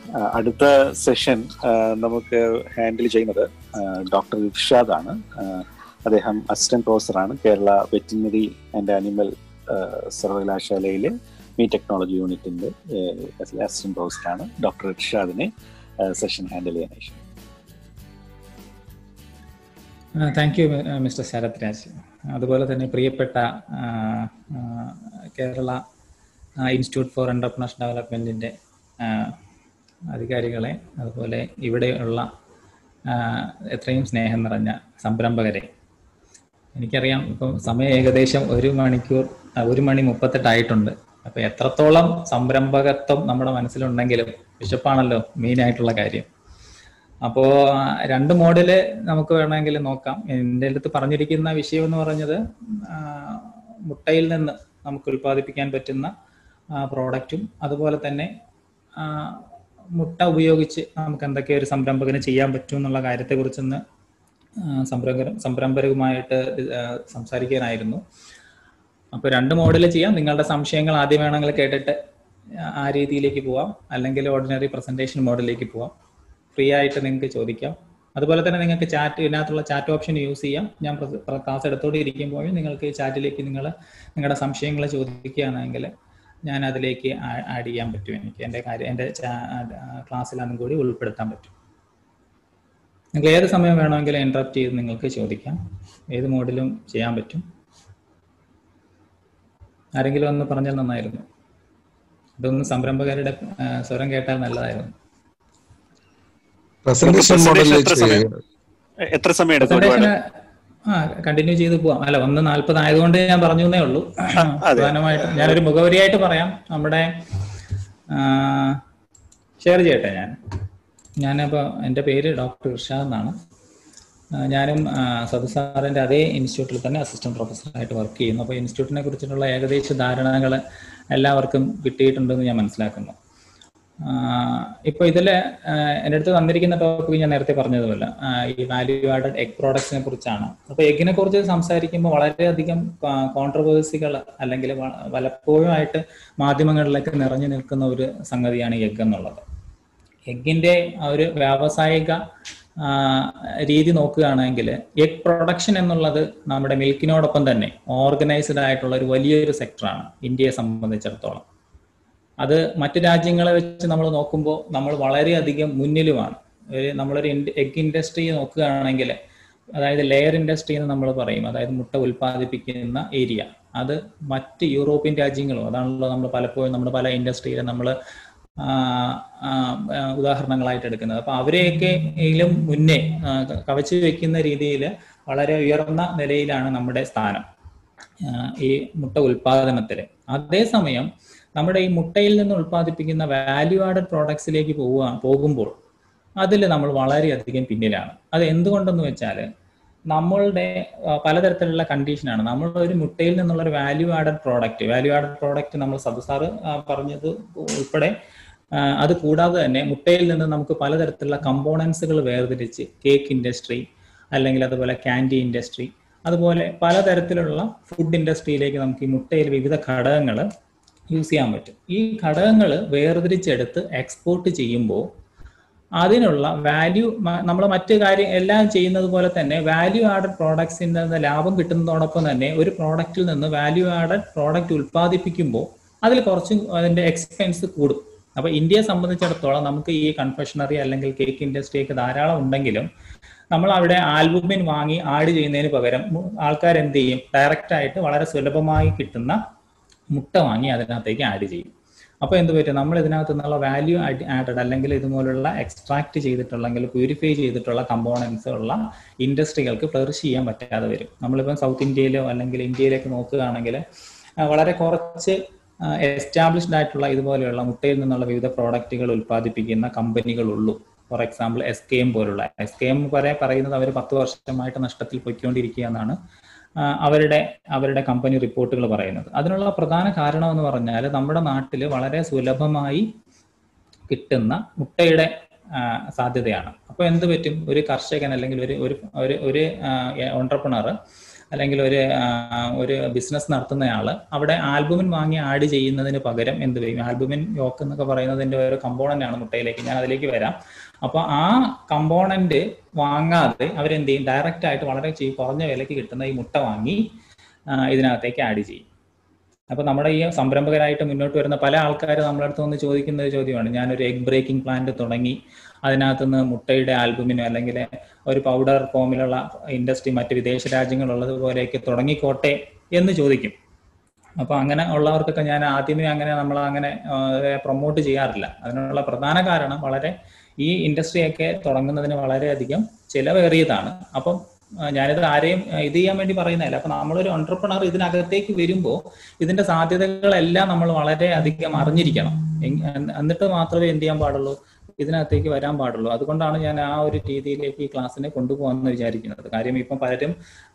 ആ, അടുത്ത സെഷൻ നമുക്ക് ഹാൻഡിൽ ചെയ്യുന്നത് ഡോക്ടർ ഇർഷാദ് ആണ് ആ, അദ്ദേഹം അസിസ്റ്റന്റ് പ്രൊഫസറാണ് കേരള വെറ്റിനറി ആൻഡ് ആനിമൽ സർവകലാശാലയിലെ മീ ടെക്നോളജി യൂണിറ്റിന്റെ അസിസ്റ്റന്റ് പ്രൊഫസറാണ് ഡോക്ടർ ഇർഷാദിനെ സെഷൻ ഹാൻഡിൽ ചെയ്യാനായി thank you mister Sarath Raj അതുപോലെ തന്നെ പ്രിയപ്പെട്ട ആ, ആ, കേരള ഇൻസ്റ്റിറ്റ്യൂട്ട് ഫോർ എൻ്റർപ്രണർസ് ഡെവലപ്മെൻറ്റിൻ്റെ അധികാരികളെ അതുപോലെ ഇവിടെയുള്ള ആ, എത്രയും സ്നേഹം നിറഞ്ഞ സംരംഭകരെ എനിക്കറിയാം ഇപ്പം സമയം ഏകദേശം ഒരു മണിക്കൂർ ആ, ഒരു മണി മുപ്പത്തെട്ടായിട്ടുണ്ട് അപ്പോൾ എത്രത്തോളം സംരംഭകത്വം നമ്മുടെ മനസ്സിലുണ്ടെങ്കിലും വിശപ്പാണല്ലോ മെയിനായിട്ടുള്ള കാര്യം അപ്പോൾ രണ്ട് മോഡല് നമുക്ക് വേണമെങ്കിൽ നോക്കാം എൻ്റെ അടുത്ത് പറഞ്ഞിരിക്കുന്ന വിഷയം എന്ന് പറഞ്ഞത് ആ, മുട്ടയിൽ നിന്ന് നമുക്ക് ഉൽപ്പാദിപ്പിക്കാൻ പറ്റുന്ന പ്രോഡക്റ്റും അതുപോലെ തന്നെ ആ, മുട്ട ഉപയോഗിച്ച് നമുക്ക് എന്തൊക്കെ ഒരു സംരംഭകന് ചെയ്യാൻ പറ്റും എന്നുള്ള കാര്യത്തെക്കുറിച്ചൊന്ന് ആ, സംരംഭക സംരംഭകരുമായിട്ട് ആ, സംസാരിക്കാനായിരുന്നു അപ്പോൾ രണ്ട് മോഡൽ ചെയ്യാം നിങ്ങളുടെ സംശയങ്ങൾ ആദ്യം വേണമെങ്കിൽ കേട്ടിട്ട് ആ രീതിയിലേക്ക് പോവാം അല്ലെങ്കിൽ ഓർഡിനറി പ്രസന്റേഷൻ മോഡലിലേക്ക് പോവാം ഫ്രീ ആയിട്ട് നിങ്ങൾക്ക് ചോദിക്കാം അതുപോലെ തന്നെ നിങ്ങൾക്ക് ചാറ്റ് ഇതിനകത്തുള്ള ചാറ്റ് ഓപ്ഷൻ യൂസ് ചെയ്യാം ഞാൻ ക്ലാസ് എടുത്തോടെ ഇരിക്കുമ്പോൾ നിങ്ങൾക്ക് ചാറ്റിലേക്ക് നിങ്ങൾ നിങ്ങളുടെ സംശയങ്ങൾ ചോദിക്കുകയാണെങ്കിൽ ഞാൻ അതിലേക്ക് ആഡ് ചെയ്യാൻ പറ്റും എനിക്ക് എൻ്റെ കാര്യം എൻ്റെ ക്ലാസ്സിൽ അതും കൂടി ഉൾപ്പെടുത്താൻ പറ്റും നിങ്ങൾക്ക് ഏത് സമയം വേണമെങ്കിലും ഇൻട്രപ്റ്റ് ചെയ്ത് നിങ്ങൾക്ക് ചോദിക്കാം ഏത് മോഡിലും ചെയ്യാൻ പറ്റും ആരെങ്കിലും ഒന്ന് പറഞ്ഞാൽ നന്നായിരുന്നു ഇതൊന്ന് സംരംഭകരുടെ ആ, സ്വരം കേട്ടാൽ നല്ലതായിരുന്നു പ്രസന്റേഷൻ മോഡലിൽ എത്ര സമയം എത്ര സമയം എടുക്കും ഒരുപാട് പ്രസന്റേഷന് ആ കണ്ടിന്യൂ ചെയ്ത് പോവാം അല്ല ഒന്ന് നാല്പത് ആയതുകൊണ്ട് ഞാൻ പറഞ്ഞു എന്നേ ഉള്ളൂ പ്രധാനമായിട്ട് ഞാനൊരു മുഖവരിയായിട്ട് പറയാം നമ്മുടെ ഷെയർ ചെയ്യട്ടെ ഞാൻ ഞാനപ്പോൾ എൻ്റെ പേര് ഡോക്ടർ ഇർഷാദ് എന്നാണ് ആ, ഞാനും ആ, സതു സാറിൻ്റെ അതേ ഇൻസ്റ്റിറ്റ്യൂട്ടിൽ തന്നെ അസിസ്റ്റന്റ് പ്രൊഫസറായിട്ട് വർക്ക് ചെയ്യുന്നു അപ്പോൾ ഇൻസ്റ്റിറ്റ്യൂട്ടിനെ കുറിച്ചിട്ടുള്ള ഏകദേശ ധാരണകൾ എല്ലാവർക്കും കിട്ടിയിട്ടുണ്ടെന്ന് ഞാൻ മനസ്സിലാക്കുന്നു ഇപ്പോൾ ഇതിൽ എൻ്റെ അടുത്ത് തന്നിരിക്കുന്ന ടോപ്പിക് ഞാൻ നേരത്തെ പറഞ്ഞതുപോലെ ആ, ഈ വാല്യൂ ആഡഡ് എഗ് പ്രോഡക്ട്സിനെ കുറിച്ചാണ് അപ്പോൾ എഗ്ഗിനെ കുറിച്ച് സംസാരിക്കുമ്പോൾ വളരെയധികം കോൺട്രവേഴ്സികൾ അല്ലെങ്കിൽ വ- പലപ്പോഴുമായിട്ട് മാധ്യമങ്ങളിലേക്ക് നിറഞ്ഞു നിൽക്കുന്ന ഒരു സംഗതിയാണ് എഗ് എന്നുള്ളത് എഗ്ഗിന്റെ ആ ഒരു വ്യാവസായിക ആ, രീതി നോക്കുകയാണെങ്കിൽ എഗ് പ്രൊഡക്ഷൻ എന്നുള്ളത് നമ്മുടെ മിൽക്കിനോടൊപ്പം തന്നെ ഓർഗനൈസ്ഡ് ആയിട്ടുള്ള ഒരു വലിയൊരു സെക്ടറാണ് ഇന്ത്യയെ സംബന്ധിച്ചിടത്തോളം അത് മറ്റു രാജ്യങ്ങളെ വെച്ച് നമ്മൾ നോക്കുമ്പോൾ നമ്മൾ വളരെയധികം മുന്നിലുമാണ് ഒരു നമ്മളൊരു എഗ് ഇൻഡസ്ട്രി നോക്കുകയാണെങ്കിൽ അതായത് ലെയർ ഇൻഡസ്ട്രി എന്ന് നമ്മൾ പറയും അതായത് മുട്ട ഉൽപ്പാദിപ്പിക്കുന്ന ഏരിയ അത് മറ്റ് യൂറോപ്യൻ രാജ്യങ്ങളും അതാണല്ലോ നമ്മൾ പലപ്പോഴും നമ്മുടെ പല ഇൻഡസ്ട്രിയിലും നമ്മൾ ഉദാഹരണങ്ങളായിട്ട് എടുക്കുന്നത് അപ്പൊ അവരെയൊക്കെ ഇതിലും മുന്നേ ആ, ക- കവച്ചു വെക്കുന്ന രീതിയിൽ വളരെ ഉയർന്ന നിലയിലാണ് നമ്മുടെ സ്ഥാനം ആ, ഈ മുട്ട ഉൽപാദനത്തിൽ അതേസമയം നമ്മുടെ ഈ മുട്ടയിൽ നിന്ന് ഉൽപ്പാദിപ്പിക്കുന്ന വാല്യൂ ആഡഡ് പ്രോഡക്ട്സിലേക്ക് പോവുക പോകുമ്പോൾ അതിൽ നമ്മൾ വളരെയധികം പിന്നിലാണ് അത് എന്തുകൊണ്ടെന്ന് വെച്ചാൽ നമ്മളുടെ ആ, പലതരത്തിലുള്ള കണ്ടീഷനാണ് നമ്മൾ ഒരു മുട്ടയിൽ നിന്നുള്ള ഒരു value added product value added product നമ്മൾ സബ് സാറ് ആ, പറഞ്ഞത് ഉൾപ്പെടെ ആ, അത് കൂടാതെ തന്നെ മുട്ടയിൽ നിന്ന് നമുക്ക് പലതരത്തിലുള്ള കമ്പോണൻസുകൾ വേർതിരിച്ച് കേക്ക് ഇൻഡസ്ട്രി അല്ലെങ്കിൽ അതുപോലെ ക്യാൻഡി ഇൻഡസ്ട്രി അതുപോലെ പലതരത്തിലുള്ള ഫുഡ് ഇൻഡസ്ട്രിയിലേക്ക് നമുക്ക് ഈ മുട്ടയിൽ വിവിധ ഘടകങ്ങൾ യൂസ് ചെയ്യാൻ പറ്റും ഈ ഘടകങ്ങൾ വേർതിരിച്ചെടുത്ത് എക്സ്പോർട്ട് ചെയ്യുമ്പോൾ അതിനുള്ള വാല്യൂ നമ്മൾ മറ്റു കാര്യം എല്ലാം ചെയ്യുന്നത് പോലെ തന്നെ വാല്യൂ ആഡഡ് പ്രോഡക്ട്സിൻ്റെ നിന്ന് ലാഭം കിട്ടുന്നതോടൊപ്പം തന്നെ ഒരു പ്രോഡക്റ്റിൽ നിന്ന് വാല്യൂ ആഡഡ് പ്രോഡക്റ്റ് ഉൽപ്പാദിപ്പിക്കുമ്പോൾ അതിൽ കുറച്ച് അതിന്റെ എക്സ്പെൻസ് കൂടും അപ്പൊ ഇന്ത്യയെ സംബന്ധിച്ചിടത്തോളം നമുക്ക് ഈ കൺഫെഷണറി അല്ലെങ്കിൽ കേക്ക് ഇൻഡസ്ട്രി ഒക്കെ ധാരാളം ഉണ്ടെങ്കിലും നമ്മൾ അവിടെ ആൽബുമിൻ വാങ്ങി ആഡ് ചെയ്യുന്നതിന് പകരം ആൾക്കാർ എന്ത് ചെയ്യും ഡയറക്റ്റ് ആയിട്ട് വളരെ സുലഭമായി കിട്ടുന്ന മുട്ട വാങ്ങി അതിനകത്തേക്ക് ആഡ് ചെയ്യും അപ്പോൾ എന്ത് പറ്റും നമ്മൾ ഇതിനകത്ത് നിന്നുള്ള വാല്യൂ ആഡഡ് അല്ലെങ്കിൽ ഇതുപോലുള്ള എക്സ്ട്രാക്ട് ചെയ്തിട്ടുള്ള അല്ലെങ്കിൽ പ്യൂരിഫൈ ചെയ്തിട്ടുള്ള കമ്പോണൻസ് ഉള്ള ഇൻഡസ്ട്രികൾക്ക് ഫ്ലറിഷ് ചെയ്യാൻ പറ്റാതെ വരും നമ്മളിപ്പം സൗത്ത് ഇന്ത്യയിലോ അല്ലെങ്കിൽ ഇന്ത്യയിലേക്ക് നോക്കുകയാണെങ്കിൽ ആ, വളരെ കുറച്ച് എസ്റ്റാബ്ലിഷ്ഡ് ആയിട്ടുള്ള ഇതുപോലെയുള്ള മുട്ടയിൽ നിന്നുള്ള വിവിധ പ്രോഡക്റ്റുകൾ ഉൽപ്പാദിപ്പിക്കുന്ന കമ്പനികളുള്ളൂ for example S K M പോലുള്ള എസ് കെ എം വരെ പറയുന്നത് അവർ പത്ത് വർഷമായിട്ട് നഷ്ടത്തിൽ പൊയ്ക്കൊണ്ടിരിക്കുക എന്നാണ് ആ, അവരുടെ അവരുടെ കമ്പനി റിപ്പോർട്ടുകൾ പറയുന്നത് അതിനുള്ള പ്രധാന കാരണം എന്ന് പറഞ്ഞാൽ നമ്മുടെ നാട്ടിൽ വളരെ സുലഭമായി കിട്ടുന്ന മുട്ടയുടെ ആ, സാധ്യതയാണ് അപ്പോൾ എന്ത് പറ്റും ഒരു കർഷകൻ അല്ലെങ്കിൽ ഒരു ഒരു ഒരു ഒരു ഓണ്ടർപ്രണർ അല്ലെങ്കിൽ ഒരു ഒരു ബിസിനസ് നടത്തുന്നയാൾ അവിടെ ആൽബുമിൻ വാങ്ങി ആഡ് ചെയ്യുന്നതിന് പകരം എന്ത് ചെയ്യും ആൽബുമിൻ യോക്ക് എന്നൊക്കെ പറയുന്നതിന്റെ ഒരു കമ്പോണന്റ് ആണ് മുട്ടയിലേക്ക് ഞാൻ അതിലേക്ക് വരാം അപ്പൊ ആ കമ്പോണന്റ് വാങ്ങാതെ അവരെന്ത് ചെയ്യും ഡയറക്റ്റ് ആയിട്ട് വളരെ കുറഞ്ഞ വിലക്ക് കിട്ടുന്ന ഈ മുട്ട വാങ്ങി ഇതിനകത്തേക്ക് ആഡ് ചെയ്യും അപ്പൊ നമ്മുടെ ഈ സംരംഭകരായിട്ട് മുന്നോട്ട് വരുന്ന പല ആൾക്കാർ നമ്മളെ അടുത്ത് വന്ന് ചോദിക്കുന്ന ഒരു ചോദ്യമാണ് ഞാനൊരു എഗ് ബ്രേക്കിംഗ് പ്ലാന്റ് തുടങ്ങി അതിനകത്തുനിന്ന് മുട്ടയുടെ ആൽബുമിനോ അല്ലെങ്കിൽ ഒരു പൗഡർ ഫോമിലുള്ള ഇൻഡസ്ട്രി മറ്റ് വിദേശ രാജ്യങ്ങളുള്ളത് പോലെയൊക്കെ തുടങ്ങിക്കോട്ടെ എന്ന് ചോദിക്കും അപ്പൊ അങ്ങനെ ഉള്ളവർക്കൊക്കെ ഞാൻ ആദ്യമേ അങ്ങനെ നമ്മൾ അങ്ങനെ പ്രൊമോട്ട് ചെയ്യാറില്ല അതിനുള്ള പ്രധാന കാരണം വളരെ ഈ ഇൻഡസ്ട്രിയൊക്കെ തുടങ്ങുന്നതിന് വളരെയധികം ചിലവേറിയതാണ് അപ്പം ഞാനിത് ആരെയും ഇത് ചെയ്യാൻ വേണ്ടി പറയുന്നതല്ല അപ്പൊ നമ്മളൊരു ഓണ്ടർപ്രണർ ഇതിനകത്തേക്ക് വരുമ്പോൾ ഇതിന്റെ സാധ്യതകളെല്ലാം നമ്മൾ വളരെ അധികം അറിഞ്ഞിരിക്കണം എന്നിട്ട് മാത്രമേ എന്ത് ചെയ്യാൻ പാടുള്ളൂ ഇതിനകത്തേക്ക് വരാൻ പാടുള്ളൂ അതുകൊണ്ടാണ് ഞാൻ ആ ഒരു രീതിയിലേക്ക് ഈ ക്ലാസ്സിനെ കൊണ്ടുപോകാമെന്ന് വിചാരിക്കുന്നത് കാര്യം ഇപ്പം പലരും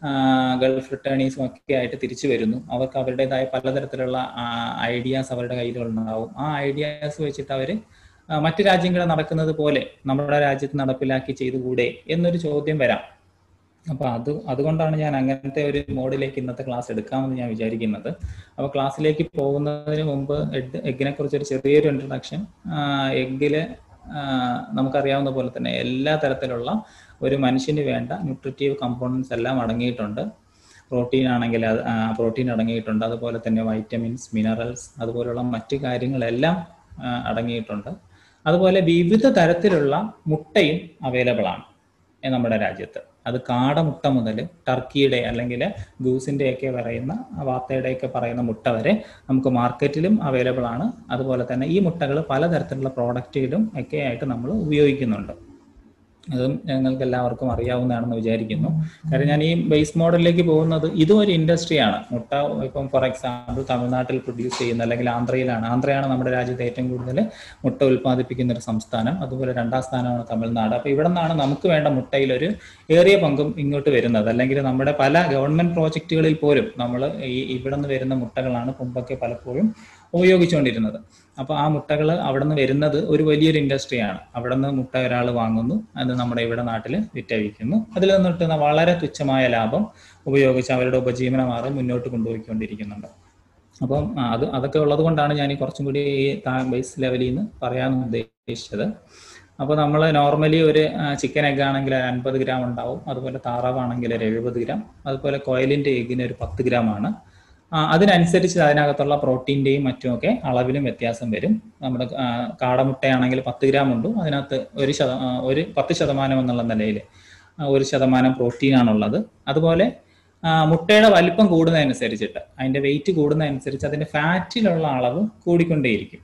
ഗൾഫ് റിട്ടേണീസും ഒക്കെ ആയിട്ട് തിരിച്ചു വരുന്നു അവർക്ക് അവരുടേതായ പലതരത്തിലുള്ള ഐഡിയാസ് അവരുടെ കയ്യിലുണ്ടാവും ആ ഐഡിയാസ് വെച്ചിട്ട് അവർ മറ്റു രാജ്യങ്ങളിൽ നടക്കുന്നത് പോലെ നമ്മുടെ രാജ്യത്ത് നടപ്പിലാക്കി ചെയ്തുകൂടെ എന്നൊരു ചോദ്യം വരാം അപ്പൊ അത് അതുകൊണ്ടാണ് ഞാൻ അങ്ങനത്തെ ഒരു മോഡിലേക്ക് ഇന്നത്തെ ക്ലാസ് എടുക്കാമെന്ന് ഞാൻ വിചാരിക്കുന്നത് അപ്പൊ ക്ലാസ്സിലേക്ക് പോകുന്നതിന് മുമ്പ് എഗ് എഗ്ഗിനെ കുറിച്ച് ഒരു ചെറിയൊരു ഇൻട്രൊഡക്ഷൻ എഗ്ഗില് നമുക്കറിയാവുന്ന പോലെ തന്നെ എല്ലാ തരത്തിലുള്ള ഒരു മനുഷ്യന് വേണ്ട ന്യൂട്രിറ്റീവ് കമ്പോണൻസ് എല്ലാം അടങ്ങിയിട്ടുണ്ട് പ്രോട്ടീൻ ആണെങ്കിൽ അത് പ്രോട്ടീൻ അടങ്ങിയിട്ടുണ്ട് അതുപോലെ തന്നെ വൈറ്റമിൻസ് മിനറൽസ് അതുപോലുള്ള മറ്റു കാര്യങ്ങളെല്ലാം അടങ്ങിയിട്ടുണ്ട് അതുപോലെ വിവിധ തരത്തിലുള്ള മുട്ടയും അവൈലബിൾ ആണ് നമ്മുടെ രാജ്യത്ത് അത് കാടമുട്ട മുതൽ ടർക്കിയുടെ അല്ലെങ്കിൽ ഗൂസിന്റെ ഒക്കെ പറയുന്ന വാർത്തയുടെ ഒക്കെ പറയുന്ന മുട്ട വരെ നമുക്ക് മാർക്കറ്റിലും അവൈലബിൾ ആണ് അതുപോലെ തന്നെ ഈ മുട്ടകൾ പലതരത്തിലുള്ള പ്രോഡക്റ്റുകളും ഒക്കെ ആയിട്ട് നമ്മൾ ഉപയോഗിക്കുന്നുണ്ട് അതും ഞങ്ങൾക്ക് എല്ലാവർക്കും അറിയാവുന്നതാണെന്ന് വിചാരിക്കുന്നു കാര്യം ഞാൻ ഈ ബേസ് മോഡലിലേക്ക് പോകുന്നത് ഇതും ഒരു ഇൻഡസ്ട്രിയാണ് മുട്ട ഇപ്പം ഫോർ എക്സാമ്പിൾ തമിഴ്നാട്ടിൽ പ്രൊഡ്യൂസ് ചെയ്യുന്ന അല്ലെങ്കിൽ ആന്ധ്രയിലാണ് ആന്ധ്രയാണ് നമ്മുടെ രാജ്യത്ത് ഏറ്റവും കൂടുതൽ മുട്ട ഉൽപ്പാദിപ്പിക്കുന്ന ഒരു സംസ്ഥാനം അതുപോലെ രണ്ടാം സ്ഥാനമാണ് തമിഴ്നാട് അപ്പൊ ഇവിടെ നിന്നാണ് നമുക്ക് വേണ്ട മുട്ടയിൽ ഒരു ഏറിയ പങ്കും ഇങ്ങോട്ട് വരുന്നത് അല്ലെങ്കിൽ നമ്മുടെ പല ഗവൺമെന്റ് പ്രോജക്റ്റുകളിൽ പോലും നമ്മൾ ഈ ഇവിടെ നിന്ന് വരുന്ന മുട്ടകളാണ് മുമ്പൊക്കെ പലപ്പോഴും ഉപയോഗിച്ചുകൊണ്ടിരുന്നത് അപ്പൊ ആ മുട്ടകൾ അവിടെ നിന്ന് വരുന്നത് ഒരു വലിയൊരു ഇൻഡസ്ട്രിയാണ് അവിടെ നിന്ന് മുട്ട ഒരാൾ വാങ്ങുന്നു അത് നമ്മുടെ ഇവിടെ നാട്ടിൽ വിറ്റഴിക്കുന്നു അതിൽ നിന്ന് കിട്ടുന്ന വളരെ തുച്ഛമായ ലാഭം ഉപയോഗിച്ച് അവരുടെ ഉപജീവനമാർഗം മുന്നോട്ട് കൊണ്ടുപോയിക്കൊണ്ടിരിക്കുന്നുണ്ട് അപ്പം അത് അതൊക്കെ ഉള്ളത് കൊണ്ടാണ് ഞാൻ ഈ കുറച്ചും കൂടി ഈ ബേസ് ലെവലിൽ നിന്ന് പറയാൻ ഉദ്ദേശിച്ചത് അപ്പോൾ നമ്മൾ നോർമലി ഒരു ചിക്കൻ എഗ് ആണെങ്കിൽ അൻപത് ഗ്രാം ഉണ്ടാവും അതുപോലെ താറാവാണെങ്കിൽ ഒരു എഴുപത് ഗ്രാം അതുപോലെ കോയിലിന്റെ എഗ്ഗിന് ഒരു പത്ത് ഗ്രാം ആണ് അതിനനുസരിച്ച് അതിനകത്തുള്ള പ്രോട്ടീൻ്റെയും മറ്റുമൊക്കെ അളവിലും വ്യത്യാസം വരും നമ്മുടെ കാടമുട്ടയാണെങ്കിൽ പത്ത് ഗ്രാം ഉണ്ട് അതിനകത്ത് ഒരു ശത ഒരു പത്ത് ശതമാനം എന്നുള്ള നിലയിൽ ഒരു ശതമാനം പ്രോട്ടീനാണുള്ളത് അതുപോലെ മുട്ടയുടെ വലിപ്പം കൂടുന്നതനുസരിച്ചിട്ട് അതിന്റെ വെയിറ്റ് കൂടുന്നതനുസരിച്ച് അതിന്റെ ഫാറ്റിലുള്ള അളവ് കൂടിക്കൊണ്ടേയിരിക്കും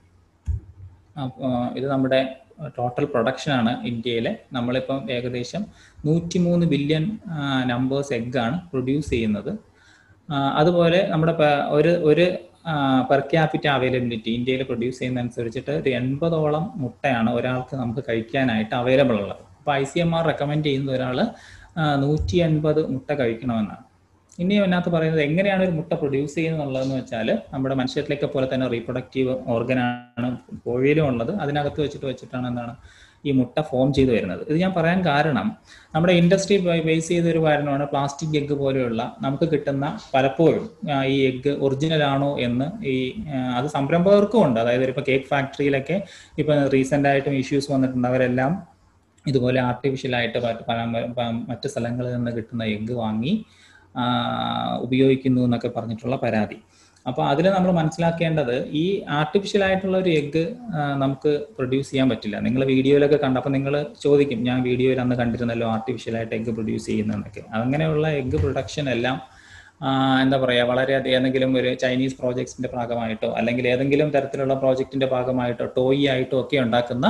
ഇത് നമ്മുടെ ടോട്ടൽ പ്രൊഡക്ഷൻ ആണ് ഇന്ത്യയിലെ നമ്മളിപ്പം ഏകദേശം നൂറ്റിമൂന്ന് ബില്യൺ നമ്പേഴ്സ് എഗ് ആണ് പ്രൊഡ്യൂസ് ചെയ്യുന്നത് അതുപോലെ നമ്മുടെ ഒരു ഒരു പെർ ക്യാപിറ്റ അവൈലബിലിറ്റി ഇന്ത്യയിൽ പ്രൊഡ്യൂസ് ചെയ്യുന്ന അനുസരിച്ചിട്ട് ഒരു എൺപതോളം മുട്ടയാണ് ഒരാൾക്ക് നമുക്ക് കഴിക്കാനായിട്ട് അവൈലബിൾ ഉള്ളത് അപ്പോൾ I C M R recommend ചെയ്യുന്ന ഒരാൾ നൂറ്റി എൺപത് മുട്ട കഴിക്കണമെന്നാണ് ഇനി അതിനകത്ത് പറയുന്നത് എങ്ങനെയാണ് ഒരു മുട്ട പ്രൊഡ്യൂസ് ചെയ്യുന്നുള്ളതെന്ന് വെച്ചാൽ നമ്മുടെ മനുഷ്യരിലേക്ക് പോലെ തന്നെ റീപ്രൊഡക്റ്റീവ് ഓർഗനാണ് കോഴിയിലും ഉള്ളത് അതിനകത്ത് വെച്ചിട്ട് വെച്ചിട്ടാണ് എന്താണ് ഈ മുട്ട ഫോം ചെയ്ത് വരുന്നത് ഇത് ഞാൻ പറയാൻ കാരണം നമ്മുടെ ഇൻഡസ്ട്രി ബേസ് ചെയ്ത ഒരു കാരണമാണ് പ്ലാസ്റ്റിക് എഗ്ഗ് പോലെയുള്ള നമുക്ക് കിട്ടുന്ന പലപ്പോഴും ഈ എഗ്ഗ് ഒറിജിനൽ ആണോ എന്ന് ഈ അത് സംരംഭകർക്കും ഉണ്ട് അതായത് ഇപ്പോൾ കേക്ക് ഫാക്ടറിയിലൊക്കെ ഇപ്പം റീസെൻ്റ് ആയിട്ടും ഇഷ്യൂസ് വന്നിട്ടുണ്ട് അവരെല്ലാം ഇതുപോലെ ആർട്ടിഫിഷ്യലായിട്ട് മറ്റ് സ്ഥലങ്ങളിൽ നിന്ന് കിട്ടുന്ന എഗ്ഗ് വാങ്ങി ഉപയോഗിക്കുന്നു എന്നൊക്കെ പറഞ്ഞിട്ടുള്ള പരാതി അപ്പോൾ അതിൽ നമ്മൾ മനസ്സിലാക്കേണ്ടത് ഈ ആർട്ടിഫിഷ്യൽ ആയിട്ടുള്ള ഒരു എഗ്ഗ് നമുക്ക് പ്രൊഡ്യൂസ് ചെയ്യാൻ പറ്റില്ല നിങ്ങൾ വീഡിയോയിലൊക്കെ കണ്ടപ്പോൾ നിങ്ങൾ ചോദിക്കും ഞാൻ വീഡിയോയിൽ അന്ന് കണ്ടിരുന്നല്ലോ ആർട്ടിഫിഷ്യൽ ആയിട്ട് എഗ്ഗ് പ്രൊഡ്യൂസ് ചെയ്യുന്നതെന്നൊക്കെ അങ്ങനെയുള്ള എഗ്ഗ് പ്രൊഡക്ഷൻ എല്ലാം എന്താ പറയുക വളരെ ഏതെങ്കിലും ഒരു ചൈനീസ് പ്രോജക്ട്സിന്റെ ഭാഗമായിട്ടോ അല്ലെങ്കിൽ ഏതെങ്കിലും തരത്തിലുള്ള പ്രോജക്റ്റിന്റെ ഭാഗമായിട്ടോ ടോയ് ആയിട്ടോ ഒക്കെ ഉണ്ടാക്കുന്ന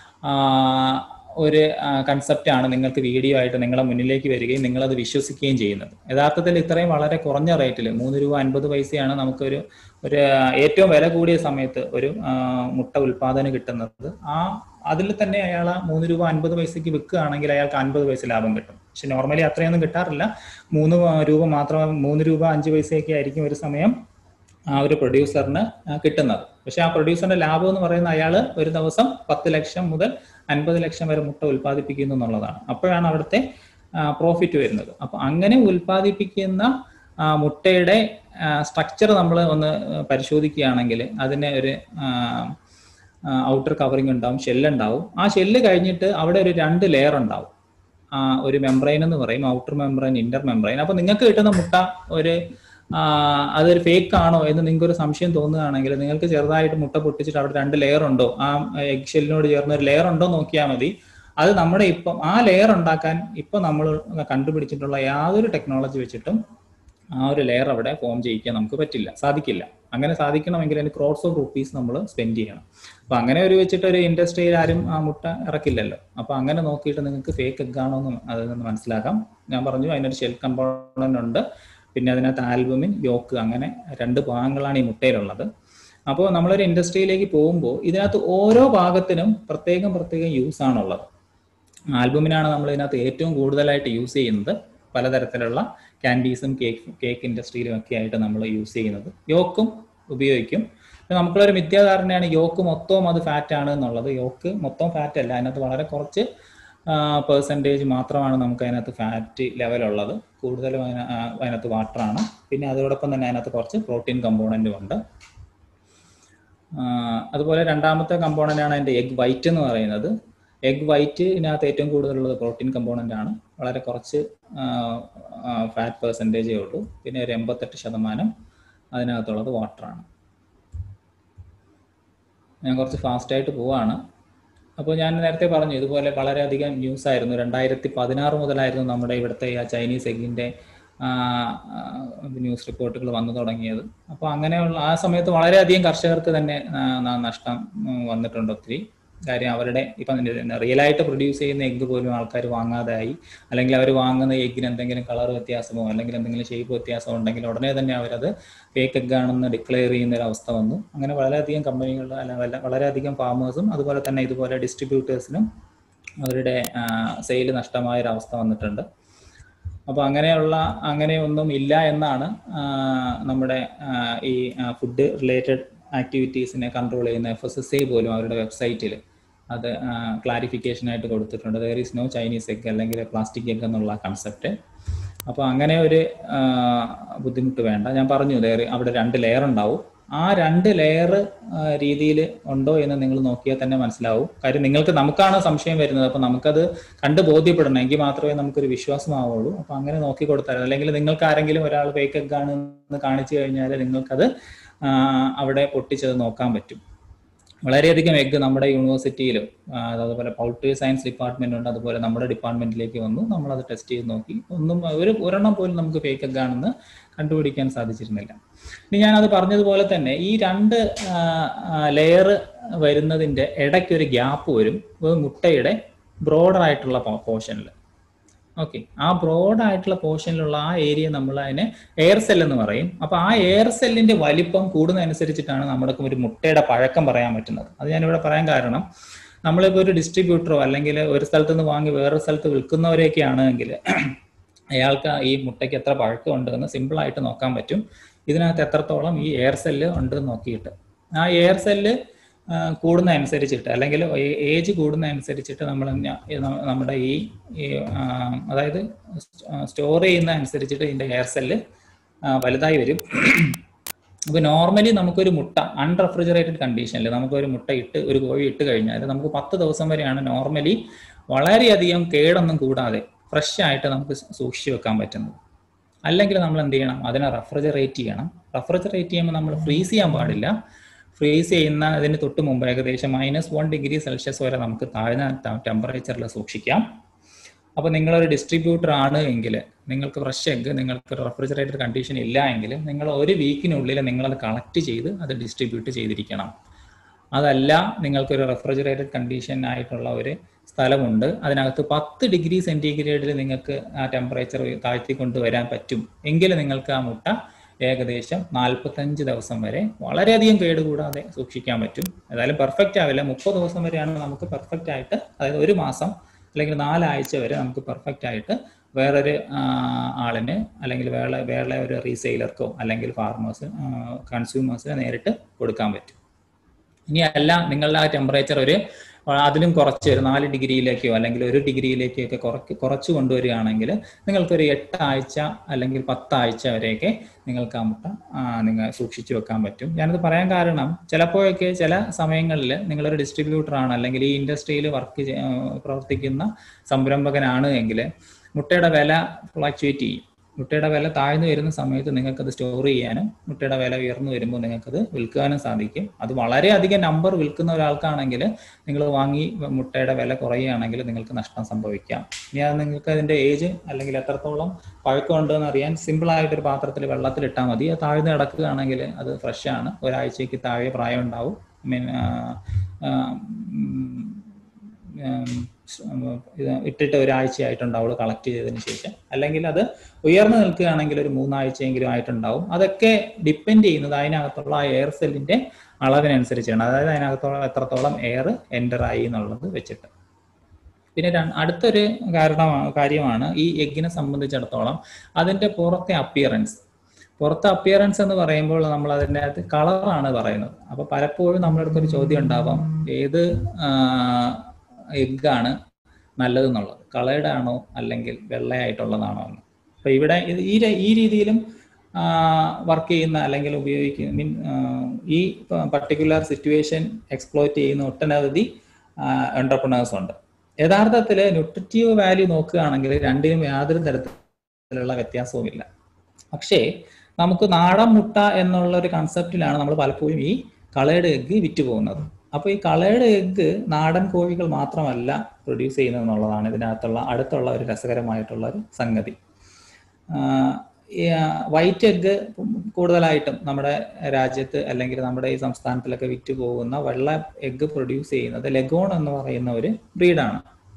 ഒരു കൺസെപ്റ്റ് ആണ് നിങ്ങൾക്ക് വീഡിയോ ആയിട്ട് നിങ്ങളെ മുന്നിലേക്ക് വരികയും നിങ്ങളത് വിശ്വസിക്കുകയും ചെയ്യുന്നത് യഥാർത്ഥത്തിൽ ഇത്രയും വളരെ കുറഞ്ഞ റേറ്റിൽ മൂന്ന് രൂപ അൻപത് പൈസയാണ് നമുക്കൊരു ഒരു ഏറ്റവും വില കൂടിയ സമയത്ത് ഒരു മുട്ട ഉൽപാദനം കിട്ടുന്നത് ആ അതിൽ തന്നെ അയാൾ മൂന്ന് രൂപ അൻപത് പൈസയ്ക്ക് വിൽക്കുകയാണെങ്കിൽ അയാൾക്ക് അൻപത് പൈസ ലാഭം കിട്ടും പക്ഷെ നോർമലി അത്രയൊന്നും കിട്ടാറില്ല മൂന്ന് രൂപ മാത്രം മൂന്ന് രൂപ അഞ്ച് പൈസയൊക്കെ ആയിരിക്കും ഒരു സമയം ആ ഒരു പ്രൊഡ്യൂസറിന് കിട്ടുന്നത് പക്ഷെ ആ പ്രൊഡ്യൂസറിന്റെ ലാഭം എന്ന് പറയുന്ന അയാൾ ഒരു ദിവസം പത്ത് ലക്ഷം മുതൽ അൻപത് ലക്ഷം വരെ മുട്ട ഉൽപ്പാദിപ്പിക്കുന്നു എന്നുള്ളതാണ് അപ്പോഴാണ് അവിടുത്തെ പ്രോഫിറ്റ് വരുന്നത് അപ്പൊ അങ്ങനെ ഉൽപ്പാദിപ്പിക്കുന്ന ആ മുട്ടയുടെ സ്ട്രക്ചർ നമ്മൾ ഒന്ന് പരിശോധിക്കുകയാണെങ്കിൽ അതിന് ഒരു ഔട്ടർ കവറിങ് ഉണ്ടാവും ഷെല്ലുണ്ടാവും ആ ഷെല്ല് കഴിഞ്ഞിട്ട് അവിടെ ഒരു രണ്ട് ലെയർ ഉണ്ടാവും ആ, ഒരു മെംബ്രെയിൻ എന്ന് പറയും ഔട്ടർ മെംബ്രെയിൻ ഇന്റർ മെംബ്രെയിൻ അപ്പൊ നിങ്ങൾക്ക് കിട്ടുന്ന മുട്ട ഒരു ആ, അതൊരു ഫേക്ക് ആണോ എന്ന് നിങ്ങൾക്ക് ഒരു സംശയം തോന്നുകയാണെങ്കിൽ നിങ്ങൾക്ക് ചെറുതായിട്ട് മുട്ട പൊട്ടിച്ചിട്ട് അവിടെ രണ്ട് ലെയർ ഉണ്ടോ ആ എഗ് ഷെല്ലിനോട് ചേർന്ന് ഒരു ലെയർ ഉണ്ടോ നോക്കിയാൽ മതി അത് നമ്മുടെ ഇപ്പം ആ ലെയർ ഉണ്ടാക്കാൻ ഇപ്പൊ നമ്മൾ കണ്ടുപിടിച്ചിട്ടുള്ള യാതൊരു ടെക്നോളജി വെച്ചിട്ടും ആ ഒരു ലെയർ അവിടെ ഫോം ചെയ്യിക്കാൻ നമുക്ക് പറ്റില്ല സാധിക്കില്ല അങ്ങനെ സാധിക്കണമെങ്കിൽ അതിന് ക്രോഡ്സ് ഓഫ് റുപ്പീസ് നമ്മൾ സ്പെൻഡ് ചെയ്യണം അപ്പൊ അങ്ങനെ ഒരു വെച്ചിട്ട് ഒരു ഇൻഡസ്ട്രിയിൽ ആരും ആ മുട്ട ഇറക്കില്ലല്ലോ അപ്പൊ അങ്ങനെ നോക്കിയിട്ട് നിങ്ങൾക്ക് ഫേക്ക് എഗ് ആണോ എന്ന് അതിൽ നിന്ന് മനസ്സിലാക്കാം ഞാൻ പറഞ്ഞു അതിനൊരു ഷെൽ കമ്പോണന്റ് ഉണ്ട് പിന്നെ അതിനകത്ത് ആൽബുമിൻ യോക്ക് അങ്ങനെ രണ്ട് ഭാഗങ്ങളാണ് ഈ മുട്ടയിലുള്ളത് അപ്പോൾ നമ്മളൊരു ഇൻഡസ്ട്രിയിലേക്ക് പോകുമ്പോൾ ഇതിനകത്ത് ഓരോ ഭാഗത്തിനും പ്രത്യേകം പ്രത്യേകം യൂസ് ആണുള്ളത് ആൽബുമിനാണ് നമ്മൾ ഇതിനകത്ത് ഏറ്റവും കൂടുതലായിട്ട് യൂസ് ചെയ്യുന്നത് പലതരത്തിലുള്ള ക്യാൻഡീസും കേക്ക് കേക്ക് ഇൻഡസ്ട്രിയിലും ഒക്കെ ആയിട്ട് നമ്മൾ യൂസ് ചെയ്യുന്നത് യോക്കും ഉപയോഗിക്കും ഇപ്പൊ നമുക്കുള്ളൊരു മിഥ്യാധാരണയാണ് യോക്ക് മൊത്തവും അത് ഫാറ്റ് ആണ് എന്നുള്ളത് യോക്ക് മൊത്തം ഫാറ്റ് അല്ല അതിനകത്ത് വളരെ കുറച്ച് പേഴ്സൻറ്റേജ് മാത്രമാണ് നമുക്ക് അതിനകത്ത് ഫാറ്റ് ലെവലുള്ളത് കൂടുതലും അതിന- ആ, അതിനകത്ത് വാട്ടറാണ് പിന്നെ അതോടൊപ്പം തന്നെ അതിനകത്ത് കുറച്ച് പ്രോട്ടീൻ കമ്പോണൻറ്റും ഉണ്ട് ആ, അതുപോലെ രണ്ടാമത്തെ കമ്പോണൻ്റ് ആണ് അതിൻ്റെ എഗ് വൈറ്റ് എന്ന് പറയുന്നത് എഗ് വൈറ്റിനകത്ത് ഏറ്റവും കൂടുതലുള്ളത് പ്രോട്ടീൻ കമ്പോണൻ്റ് ആണ് വളരെ കുറച്ച് ഫാറ്റ് പെർസെൻറ്റേജേ ഉള്ളൂ പിന്നെ ഒരു എൺപത്തെട്ട് ശതമാനം അതിനകത്തുള്ളത് വാട്ടറാണ് ഞാൻ കുറച്ച് ഫാസ്റ്റായിട്ട് പോവാണ് അപ്പോൾ ഞാൻ നേരത്തെ പറഞ്ഞു ഇതുപോലെ വളരെയധികം ന്യൂസ് ആയിരുന്നു രണ്ടായിരത്തി പതിനാറ് മുതലായിരുന്നു നമ്മുടെ ഇവിടുത്തെ ആ ചൈനീസ് എഗ്ഗിൻ്റെ ന്യൂസ് റിപ്പോർട്ടുകൾ വന്നു തുടങ്ങിയത് അപ്പോൾ അങ്ങനെയുള്ള ആ സമയത്ത് വളരെയധികം കർഷകർക്ക് തന്നെ ആ, ന- നഷ്ടം ഉം, വന്നിട്ടുണ്ട് ഒത്തിരി കാര്യം അവരുടെ ഇപ്പം റിയൽ ആയിട്ട് പ്രൊഡ്യൂസ് ചെയ്യുന്ന എഗ്ഗ് പോലും ആൾക്കാർ വാങ്ങാതായി അല്ലെങ്കിൽ അവർ വാങ്ങുന്ന എഗ്ഗിന് എന്തെങ്കിലും കളർ വ്യത്യാസമോ അല്ലെങ്കിൽ എന്തെങ്കിലും ഷേപ്പ് വ്യത്യാസമോ ഉണ്ടെങ്കിൽ ഉടനെ തന്നെ അവരത് ഫേക്ക് എഗ് ആണെന്ന് ഡിക്ലെയർ ചെയ്യുന്ന ഒരു അവസ്ഥ വന്നു അങ്ങനെ വളരെയധികം കമ്പനികൾ അല്ല വല്ല- വളരെയധികം ഫാമേഴ്സും അതുപോലെ തന്നെ ഇതുപോലെ ഡിസ്ട്രിബ്യൂട്ടേഴ്സിനും അവരുടെ സെയിൽ നഷ്ടമായ ഒരു അവസ്ഥ വന്നിട്ടുണ്ട് അപ്പോൾ അങ്ങനെയുള്ള അങ്ങനെയൊന്നും ഇല്ല എന്നാണ് ആ, നമ്മുടെ ആ, ഈ ഫുഡ് റിലേറ്റഡ് ആക്ടിവിറ്റീസിനെ കൺട്രോൾ ചെയ്യുന്ന എഫ് എസ് എസ് ഐ പോലും അവരുടെ വെബ്സൈറ്റിൽ അത് ക്ലാരിഫിക്കേഷൻ ആയിട്ട് കൊടുത്തിട്ടുണ്ട് there is no Chinese egg അല്ലെങ്കിൽ പ്ലാസ്റ്റിക് എഗ് എന്നുള്ള കൺസെപ്റ്റ് അപ്പോൾ അങ്ങനെ ഒരു ആ, ബുദ്ധിമുട്ട് വേണ്ട ഞാൻ പറഞ്ഞു there അവിടെ രണ്ട് ലെയർ ഉണ്ടാവും ആ രണ്ട് ലെയർ രീതിയിൽ ഉണ്ടോ എന്ന് നിങ്ങൾ നോക്കിയാൽ തന്നെ മനസ്സിലാവും കാര്യം നിങ്ങൾക്ക് നമുക്കാണ് സംശയം വരുന്നത് അപ്പോൾ നമുക്കത് കണ്ട് ബോധ്യപ്പെടണം എങ്കിൽ മാത്രമേ നമുക്കൊരു വിശ്വാസമാവുള്ളൂ അപ്പോൾ അങ്ങനെ നോക്കി കൊടുത്താൽ അല്ലെങ്കിൽ നിങ്ങൾക്ക് ആരെങ്കിലും ഒരാൾ ഫേക്ക് എഗ് ആണ് എന്ന് കാണിച്ചു കഴിഞ്ഞാൽ നിങ്ങൾക്കത് ആ, അവിടെ പൊട്ടിച്ചത് നോക്കാൻ പറ്റും വളരെയധികം എഗ്ഗ് നമ്മുടെ യൂണിവേഴ്സിറ്റിയിലും ആ, അതുപോലെ പൗൾട്രി സയൻസ് ഡിപ്പാർട്ട്മെന്റ് ഉണ്ട് അതുപോലെ നമ്മുടെ ഡിപ്പാർട്ട്മെന്റിലേക്ക് വന്നു നമ്മളത് ടെസ്റ്റ് ചെയ്ത് നോക്കി ഒന്നും ഒരു ഒരെണ്ണം പോലും നമുക്ക് ഫേക്ക് എഗ് ആണെന്ന് കണ്ടുപിടിക്കാൻ സാധിച്ചിരുന്നില്ല ഇനി ഞാനത് പറഞ്ഞതുപോലെ തന്നെ ഈ രണ്ട് ലെയർ വരുന്നതിന്റെ ഇടയ്ക്ക് ഒരു ഗ്യാപ്പ് വരും ഒരു മുട്ടയുടെ ബ്രോഡർ ആയിട്ടുള്ള പോർഷനിൽ ഓക്കെ ആ ബ്രോഡ് ആയിട്ടുള്ള പോർഷനിലുള്ള ആ ഏരിയ നമ്മൾ അതിനെ എയർ സെൽ എന്ന് പറയും അപ്പൊ ആ എയർ സെല്ലിന്റെ വലിപ്പം കൂടുന്നതനുസരിച്ചിട്ടാണ് നമ്മുടെ ഒരു മുട്ടയുടെ പഴക്കം പറയാൻ പറ്റുന്നത് അത് ഞാനിവിടെ പറയാൻ കാരണം നമ്മളിപ്പോൾ ഒരു ഡിസ്ട്രിബ്യൂട്ടറോ അല്ലെങ്കിൽ ഒരു സ്ഥലത്ത് നിന്ന് വാങ്ങി വേറൊരു സ്ഥലത്ത് വിൽക്കുന്നവരെയൊക്കെ ആണെങ്കിൽ അയാൾക്ക് ഈ മുട്ടയ്ക്ക് എത്ര പഴക്കമുണ്ട് എന്ന് സിമ്പിൾ ആയിട്ട് നോക്കാൻ പറ്റും ഇതിനകത്ത് എത്രത്തോളം ഈ എയർ സെല്ല് ഉണ്ട് എന്ന് നോക്കിയിട്ട് ആ എയർ സെല്ല് കൂടുന്ന അനുസരിച്ചിട്ട് അല്ലെങ്കിൽ ഏജ് കൂടുന്ന അനുസരിച്ചിട്ട് നമ്മൾ നമ്മുടെ ഈ ഈ, ആ, അതായത് സ്റ്റോർ ചെയ്യുന്ന അനുസരിച്ചിട്ട് ഇതിന്റെ എയർ സെല്ല് വലുതായി വരും അപ്പൊ നോർമലി നമുക്കൊരു മുട്ട അൺറെഫ്രിജറേറ്റഡ് കണ്ടീഷനിൽ നമുക്കൊരു മുട്ട ഇട്ട് ഒരു കോഴി ഇട്ട് കഴിഞ്ഞാൽ നമുക്ക് പത്ത് ദിവസം വരെയാണ് നോർമലി വളരെയധികം കേടൊന്നും കൂടാതെ ഫ്രഷ് ആയിട്ട് നമുക്ക് സൂക്ഷിച്ചു വെക്കാൻ പറ്റുന്നത് അല്ലെങ്കിൽ നമ്മൾ എന്ത് ചെയ്യണം അതിനെ റെഫ്രിജറേറ്റ് ചെയ്യണം റെഫ്രിജറേറ്റ് ചെയ്യുമ്പോൾ നമ്മൾ ഫ്രീസ് ചെയ്യാൻ പാടില്ല ഫ്രീസ് ചെയ്യുന്ന ഇതിന് തൊട്ട് മുമ്പ് ഏകദേശം മൈനസ് വൺ ഡിഗ്രി സെൽഷ്യസ് വരെ നമുക്ക് താഴ്ന്ന ടെമ്പറേച്ചറിൽ സൂക്ഷിക്കാം അപ്പോൾ നിങ്ങളൊരു ഡിസ്ട്രിബ്യൂട്ടർ ആണ് എങ്കിൽ നിങ്ങൾക്ക് ഫ്രഷ് എഗ് നിങ്ങൾക്ക് റെഫ്രിജറേറ്റഡ് കണ്ടീഷൻ ഇല്ല എങ്കിൽ നിങ്ങൾ ഒരു വീക്കിനുള്ളിൽ നിങ്ങളത് കളക്ട് ചെയ്ത് അത് ഡിസ്ട്രിബ്യൂട്ട് ചെയ്തിരിക്കണം അതല്ല നിങ്ങൾക്കൊരു റെഫ്രിജറേറ്റഡ് കണ്ടീഷൻ ആയിട്ടുള്ള ഒരു സ്ഥലമുണ്ട് അതിനകത്ത് പത്ത് ഡിഗ്രി സെന്റിഗ്രേഡിൽ നിങ്ങൾക്ക് ആ ടെമ്പറേച്ചർ താഴ്ത്തി കൊണ്ടുവരാൻ പറ്റും എങ്കിൽ നിങ്ങൾക്ക് ആ മുട്ട ഏകദേശം നാൽപ്പത്തഞ്ച് ദിവസം വരെ വളരെയധികം കേടുകൂടാതെ സൂക്ഷിക്കാൻ പറ്റും ഏതായാലും പെർഫെക്റ്റ് ആവില്ല മുപ്പത് ദിവസം വരെയാണ് നമുക്ക് പെർഫെക്റ്റ് ആയിട്ട് അതായത് ഒരു മാസം അല്ലെങ്കിൽ നാലാഴ്ച വരെ നമുക്ക് പെർഫെക്റ്റ് ആയിട്ട് വേറൊരു ആ, ആളിന് അല്ലെങ്കിൽ വേറെ വേറെ ഒരു റീസെയിലർക്കോ അല്ലെങ്കിൽ ഫാർമേഴ്സ് കൺസ്യൂമേഴ്സിന് നേരിട്ട് കൊടുക്കാൻ പറ്റും ഇനി അല്ല നിങ്ങളുടെ ആ ടെമ്പറേച്ചർ ഒരു അതിലും കുറച്ച് ഒരു നാല് ഡിഗ്രിയിലേക്കോ അല്ലെങ്കിൽ ഒരു ഡിഗ്രിയിലേക്കോ ഒക്കെ കുറച്ച് കുറച്ച് കൊണ്ടുവരികയാണെങ്കിൽ നിങ്ങൾക്കൊരു എട്ടാഴ്ച അല്ലെങ്കിൽ പത്താഴ്ച വരെയൊക്കെ നിങ്ങൾക്ക് ആ മുട്ട നിങ്ങൾ സൂക്ഷിച്ചു വെക്കാൻ പറ്റും ഞാനത് പറയാൻ കാരണം ചിലപ്പോഴൊക്കെ ചില സമയങ്ങളിൽ നിങ്ങളൊരു ഡിസ്ട്രിബ്യൂട്ടറാണ് അല്ലെങ്കിൽ ഈ ഇൻഡസ്ട്രിയിൽ വർക്ക് പ്രവർത്തിക്കുന്ന സംരംഭകനാണ് എങ്കിൽ മുട്ടയുടെ വില ഫ്ലക്ച്വേറ്റ് ചെയ്യും മുട്ടയുടെ വില താഴ്ന്നു വരുന്ന സമയത്ത് നിങ്ങൾക്കത് സ്റ്റോർ ചെയ്യാനും മുട്ടയുടെ വില ഉയർന്നു വരുമ്പോൾ നിങ്ങൾക്കത് വിൽക്കാനും സാധിക്കും അത് വളരെയധികം നമ്പർ വിൽക്കുന്ന ഒരാൾക്കാണെങ്കിൽ നിങ്ങൾ വാങ്ങി മുട്ടയുടെ വില കുറയുകയാണെങ്കിൽ നിങ്ങൾക്ക് നഷ്ടം സംഭവിക്കാം ഇനി അത് നിങ്ങൾക്ക് അതിന്റെ ഏജ് അല്ലെങ്കിൽ എത്രത്തോളം പഴക്കമുണ്ടെന്ന് അറിയാൻ സിമ്പിൾ ആയിട്ടൊരു പാത്രത്തിൽ വെള്ളത്തിൽ ഇട്ടാൽ മതി അത് താഴ്ന്നു കിടക്കുകയാണെങ്കിൽ അത് ഫ്രഷ് ആണ് ഒരാഴ്ചയ്ക്ക് താഴെ പ്രായം ഉണ്ടാവും മീൻ ഇട്ടിട്ട് ഒരാഴ്ചയായിട്ടുണ്ടാവുള്ളൂ കളക്ട് ചെയ്തതിന് ശേഷം അല്ലെങ്കിൽ അത് ഉയർന്നു നിൽക്കുകയാണെങ്കിൽ ഒരു മൂന്നാഴ്ചയെങ്കിലും ആയിട്ടുണ്ടാവും അതൊക്കെ ഡിപ്പെൻഡ് ചെയ്യുന്നത് അതിനകത്തുള്ള ആ എയർ സെല്ലിന്റെ അളവിനനുസരിച്ചാണ് അതായത് അതിനകത്തോളം എത്രത്തോളം എയർ എൻ്റർ ആയി എന്നുള്ളത് വെച്ചിട്ട് പിന്നെ അടുത്തൊരു കാരണമാണ് കാര്യമാണ് ഈ എഗ്ഗിനെ സംബന്ധിച്ചിടത്തോളം അതിന്റെ പുറത്തെ അപ്പിയറൻസ് പുറത്തെ അപ്പിയറൻസ് എന്ന് പറയുമ്പോൾ നമ്മൾ അതിൻ്റെ അകത്ത് കളറാണ് പറയുന്നത് അപ്പൊ പലപ്പോഴും നമ്മുടെ അടുത്തൊരു ചോദ്യം ഉണ്ടാവാം ഏത് എഗ്ഗാണ് നല്ലതെന്നുള്ളത് കളേർഡ് ആണോ അല്ലെങ്കിൽ വെള്ളയായിട്ടുള്ളതാണോ എന്ന് അപ്പൊ ഇവിടെ ഈ ഈ രീതിയിലും വർക്ക് ചെയ്യുന്ന അല്ലെങ്കിൽ ഉപയോഗിക്കുന്ന മീൻ ഈ പർട്ടിക്കുലർ സിറ്റുവേഷൻ എക്സ്പ്ലോയിറ്റ് ചെയ്യുന്ന ഒട്ടനവധി എന്റർപ്രണേഴ്സ് ഉണ്ട് യഥാർത്ഥത്തിൽ ന്യൂട്രിറ്റീവ് വാല്യൂ നോക്കുകയാണെങ്കിൽ രണ്ടിനും യാതൊരു തരത്തിലുള്ള വ്യത്യാസവുമില്ല പക്ഷേ നമുക്ക് നാടൻ മുട്ട എന്നുള്ള ഒരു കൺസെപ്റ്റിലാണ് നമ്മൾ പലപ്പോഴും ഈ കളേർഡ് എഗ്ഗ് വിറ്റ് പോകുന്നത് അപ്പോൾ ഈ കളേർഡ് എഗ്ഗ് നാടൻ കോഴികൾ മാത്രമല്ല പ്രൊഡ്യൂസ് ചെയ്യുന്നത് എന്നുള്ളതാണ് ഇതിനകത്തുള്ള അടുത്തുള്ള ഒരു രസകരമായിട്ടുള്ള ഒരു സംഗതി വൈറ്റ് എഗ്ഗ് കൂടുതലായിട്ടും നമ്മുടെ രാജ്യത്ത് അല്ലെങ്കിൽ നമ്മുടെ ഈ സംസ്ഥാനത്തിലൊക്കെ വിറ്റ് പോകുന്ന വെള്ള എഗ്ഗ് പ്രൊഡ്യൂസ് ചെയ്യുന്നത് ലെഗോൺ എന്ന് പറയുന്ന ഒരു ബ്രീഡാണ്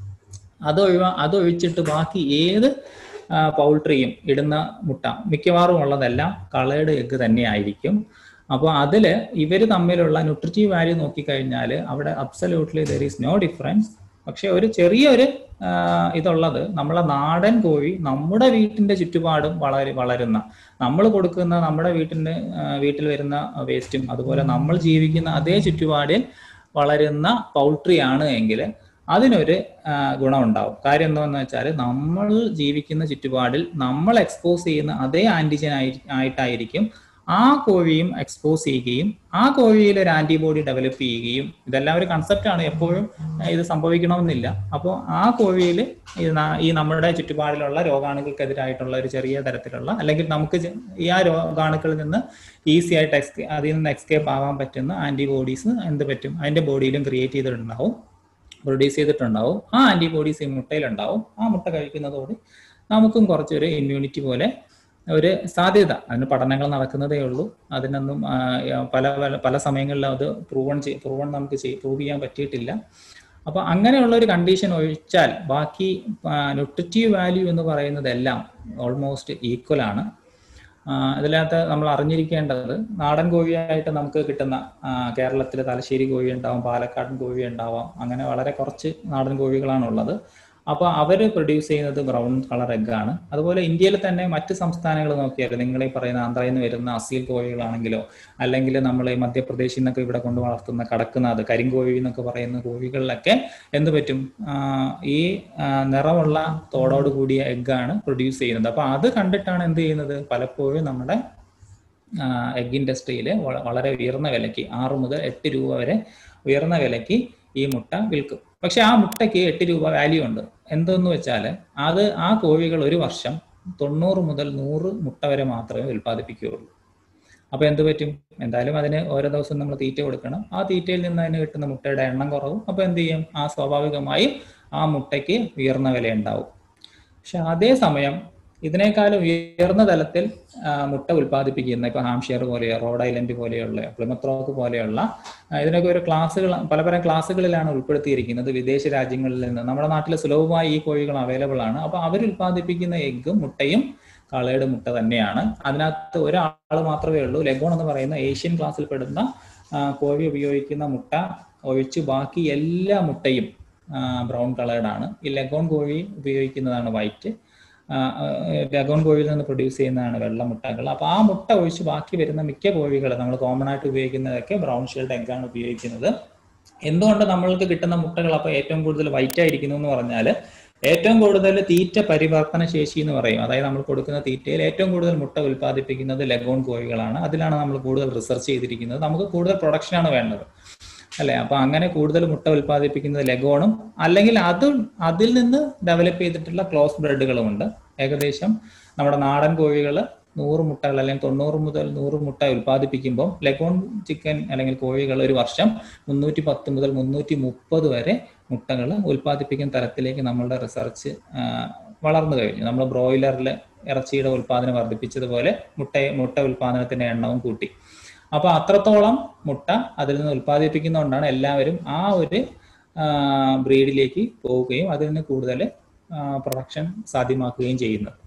അത് ഒഴിവാ അതൊഴിച്ചിട്ട് ബാക്കി ഏത് പൗൾട്രിയും ഇടുന്ന മുട്ട മിക്കവാറും ഉള്ളതെല്ലാം കളേർഡ് എഗ്ഗ് തന്നെയായിരിക്കും അപ്പോൾ അതിൽ ഇവർ തമ്മിലുള്ള ന്യൂട്രിറ്റീവ് വാല്യൂ നോക്കിക്കഴിഞ്ഞാൽ അവിടെ absolutely there is no difference പക്ഷെ ഒരു ചെറിയൊരു ഇതുള്ളത് നമ്മളെ നാടൻ കോഴി നമ്മുടെ വീട്ടിന്റെ ചുറ്റുപാടും വളര വളരുന്ന നമ്മൾ കൊടുക്കുന്ന നമ്മുടെ വീട്ടിന്റെ വീട്ടിൽ വരുന്ന വേസ്റ്റും അതുപോലെ നമ്മൾ ജീവിക്കുന്ന അതേ ചുറ്റുപാടിൽ വളരുന്ന പൗൾട്രി ആണ് എങ്കിൽ അതിനൊരു ഗുണമുണ്ടാവും കാര്യം എന്താണെന്ന് വെച്ചാൽ നമ്മൾ ജീവിക്കുന്ന ചുറ്റുപാടിൽ നമ്മൾ എക്സ്പോസ് ചെയ്യുന്ന അതേ ആന്റിജൻ ആയി ആയിട്ടായിരിക്കും ആ കോഴിയും എക്സ്പോസ് ചെയ്യുകയും ആ കോഴിയിൽ ഒരു ആന്റിബോഡി ഡെവലപ്പ് ചെയ്യുകയും ഇതെല്ലാം ഒരു കൺസെപ്റ്റാണ് എപ്പോഴും ഇത് സംഭവിക്കണമെന്നില്ല അപ്പോൾ ആ കോഴിയിൽ ഈ നമ്മുടെ ചുറ്റുപാടിലുള്ള രോഗാണുക്കൾക്കെതിരായിട്ടുള്ള ഒരു ചെറിയ തരത്തിലുള്ള അല്ലെങ്കിൽ നമുക്ക് ഈ ആ രോഗാണുക്കളിൽ നിന്ന് ഈസി ആയിട്ട് എക്സ്കേ അതിൽ നിന്ന് എക്സ്കേപ്പ് ആവാൻ പറ്റുന്ന ആന്റിബോഡീസ് എന്ത് പറ്റും അതിന്റെ ബോഡിയിലും ക്രിയേറ്റ് ചെയ്തിട്ടുണ്ടാവും പ്രൊഡ്യൂസ് ചെയ്തിട്ടുണ്ടാവും ആ ആന്റിബോഡീസ് ഈ മുട്ടയിലുണ്ടാവും ആ മുട്ട കഴിക്കുന്നതോടെ നമുക്കും കുറച്ചൊരു ഇമ്മ്യൂണിറ്റി പോലെ ഒരു സാധ്യത അതിന് പഠനങ്ങൾ നടക്കുന്നതേ ഉള്ളൂ അതിനൊന്നും പല പല പല സമയങ്ങളിലും അത് പ്രൂവൺ ചെയ് പ്രൂവൺ നമുക്ക് പ്രൂവ് ചെയ്യാൻ പറ്റിയിട്ടില്ല അപ്പൊ അങ്ങനെയുള്ള ഒരു കണ്ടീഷൻ ഒഴിച്ചാൽ ബാക്കി ന്യൂട്രിറ്റീവ് വാല്യൂ എന്ന് പറയുന്നതെല്ലാം ഓൾമോസ്റ്റ് ഈക്വൽ ആണ് ഇതിനകത്ത് നമ്മൾ അറിഞ്ഞിരിക്കേണ്ടത് നാടൻ കോഴിയായിട്ട് നമുക്ക് കിട്ടുന്ന കേരളത്തിൽ തലശ്ശേരി കോഴി ഉണ്ടാവും പാലക്കാടൻ കോഴി ഉണ്ടാവാം അങ്ങനെ വളരെ കുറച്ച് നാടൻ കോഴികളാണുള്ളത് അപ്പോൾ അവർ പ്രൊഡ്യൂസ് ചെയ്യുന്നത് ബ്രൗൺ കളർ എഗ്ഗാണ് അതുപോലെ ഇന്ത്യയിൽ തന്നെ മറ്റ് സംസ്ഥാനങ്ങൾ നോക്കിയാൽ നിങ്ങൾ ഈ പറയുന്ന ആന്ധ്രയിൽ നിന്ന് വരുന്ന അസീൽ കോഴികളാണെങ്കിലോ അല്ലെങ്കിൽ നമ്മൾ മധ്യപ്രദേശിൽ നിന്നൊക്കെ ഇവിടെ കൊണ്ട് വളർത്തുന്ന കടക്കുന്നത് കരിങ്കോഴി എന്നൊക്കെ പറയുന്ന കോഴികളിലൊക്കെ എന്ത് പറ്റും ഈ നിറമുള്ള തോടോട് കൂടിയ എഗ്ഗാണ് പ്രൊഡ്യൂസ് ചെയ്യുന്നത് അപ്പോൾ അത് കണ്ടിട്ടാണ് എന്ത് ചെയ്യുന്നത് പലപ്പോഴും നമ്മുടെ എഗ് ഇൻഡസ്ട്രിയിൽ വളരെ ഉയർന്ന വിലയ്ക്ക് ആറ് മുതൽ എട്ട് രൂപ വരെ ഉയർന്ന വിലയ്ക്ക് ഈ മുട്ട വിൽക്കും പക്ഷെ ആ മുട്ടയ്ക്ക് എട്ട് രൂപ വാല്യൂ ഉണ്ട് എന്തെന്ന് വെച്ചാൽ അത് ആ കോഴികൾ ഒരു വർഷം തൊണ്ണൂറ് മുതൽ നൂറ് മുട്ട വരെ മാത്രമേ ഉൽപ്പാദിപ്പിക്കുകയുള്ളൂ അപ്പൊ എന്ത് പറ്റും എന്തായാലും അതിന് ഓരോ ദിവസം നമ്മൾ തീറ്റ കൊടുക്കണം ആ തീറ്റയിൽ നിന്ന് അതിന് കിട്ടുന്ന മുട്ടയുടെ എണ്ണം കുറവും അപ്പൊ എന്ത് ചെയ്യും ആ സ്വാഭാവികമായും ആ മുട്ടയ്ക്ക് ഉയർന്ന വില ഉണ്ടാവും പക്ഷെ അതേസമയം ഇതിനേക്കാളും ഉയർന്ന തലത്തിൽ മുട്ട ഉൽപ്പാദിപ്പിക്കുന്ന ഇപ്പൊ ഹാംഷിയർ പോലെയോ റോഡ് ഐലൻഡ് പോലെയുള്ള പ്ലിമത്ത് റോക്ക് പോലെയുള്ള ഇതിനൊക്കെ ഒരു ക്ലാസ്സുകൾ പല പല ക്ലാസ്സുകളിലാണ് ഉൾപ്പെടുത്തിയിരിക്കുന്നത് വിദേശ രാജ്യങ്ങളിൽ നിന്ന് നമ്മുടെ നാട്ടിൽ സുലഭമായി ഈ കോഴികൾ അവൈലബിൾ ആണ് അപ്പൊ അവർ ഉൽപ്പാദിപ്പിക്കുന്ന എഗ്ഗും മുട്ടയും കളയുടെ മുട്ട തന്നെയാണ് അതിനകത്ത് ഒരാൾ മാത്രമേ ഉള്ളൂ ലെഗോൺ എന്ന് പറയുന്ന ഏഷ്യൻ ക്ലാസ്സിൽ പെടുന്ന കോഴി ഉപയോഗിക്കുന്ന മുട്ട ഒഴിച്ച് ബാക്കി എല്ലാ മുട്ടയും ബ്രൗൺ കളേർഡാണ് ഈ ലെഗോൺ കോഴി ഉപയോഗിക്കുന്നതാണ് വൈറ്റ് ഡഗോൺ കോഴിയിൽ നിന്ന് പ്രൊഡ്യൂസ് ചെയ്യുന്നതാണ് വെള്ള മുട്ടകൾ അപ്പോൾ ആ മുട്ട ഒഴിച്ച് ബാക്കി വരുന്ന മിക്ക കോഴികൾ നമ്മൾ കോമൺ ആയിട്ട് ഉപയോഗിക്കുന്നതൊക്കെ ബ്രൗൺ ഷെയ്ഡ് എഗ്ഗാണ് ഉപയോഗിക്കുന്നത് എന്തുകൊണ്ട് നമ്മൾക്ക് കിട്ടുന്ന മുട്ടകൾ അപ്പോൾ ഏറ്റവും കൂടുതൽ വൈറ്റ് ആയിരിക്കുന്നു എന്ന് പറഞ്ഞാൽ ഏറ്റവും കൂടുതൽ തീറ്റ പരിവർത്തന ശേഷി എന്ന് പറയും അതായത് നമ്മൾ കൊടുക്കുന്ന തീറ്റയിൽ ഏറ്റവും കൂടുതൽ മുട്ട ഉൽപ്പാദിപ്പിക്കുന്നത് ലഗോൺ കോഴികളാണ് അതിലാണ് നമ്മൾ കൂടുതൽ റിസർച്ച് ചെയ്തിരിക്കുന്നത് നമുക്ക് കൂടുതൽ പ്രൊഡക്ഷനാണ് വേണ്ടത് അല്ലെ അപ്പൊ അങ്ങനെ കൂടുതൽ മുട്ട ഉൽപ്പാദിപ്പിക്കുന്നത് ലഗോണും അല്ലെങ്കിൽ അത് അതിൽ നിന്ന് ഡെവലപ്പ് ചെയ്തിട്ടുള്ള ക്ലോസ് ബ്രെഡുകളും ഉണ്ട് ഏകദേശം നമ്മുടെ നാടൻ കോഴികൾ നൂറ് മുട്ടകൾ അല്ലെങ്കിൽ തൊണ്ണൂറ് മുതൽ നൂറ് മുട്ട ഉൽപ്പാദിപ്പിക്കുമ്പോൾ ലഗോൺ ചിക്കൻ അല്ലെങ്കിൽ കോഴികൾ ഒരു വർഷം മുന്നൂറ്റി പത്ത് മുതൽ മുന്നൂറ്റി മുപ്പത് വരെ മുട്ടകൾ ഉൽപ്പാദിപ്പിക്കുന്ന തരത്തിലേക്ക് നമ്മളുടെ റിസർച്ച് വളർന്നു കഴിഞ്ഞു നമ്മൾ ബ്രോയിലറിൽ ഇറച്ചിയുടെ ഉൽപ്പാദനം വർദ്ധിപ്പിച്ചതുപോലെ മുട്ട മുട്ട ഉൽപ്പാദനത്തിന്റെ എണ്ണവും കൂട്ടി അപ്പൊ അത്രത്തോളം മുട്ട അതിൽ നിന്ന് ഉൽപ്പാദിപ്പിക്കുന്നതുകൊണ്ടാണ് എല്ലാവരും ആ ഒരു ബ്രീഡിലേക്ക് പോവുകയും അതിൽ നിന്ന് കൂടുതൽ പ്രൊഡക്ഷൻ സാധ്യമാക്കുകയും ചെയ്യുന്നത്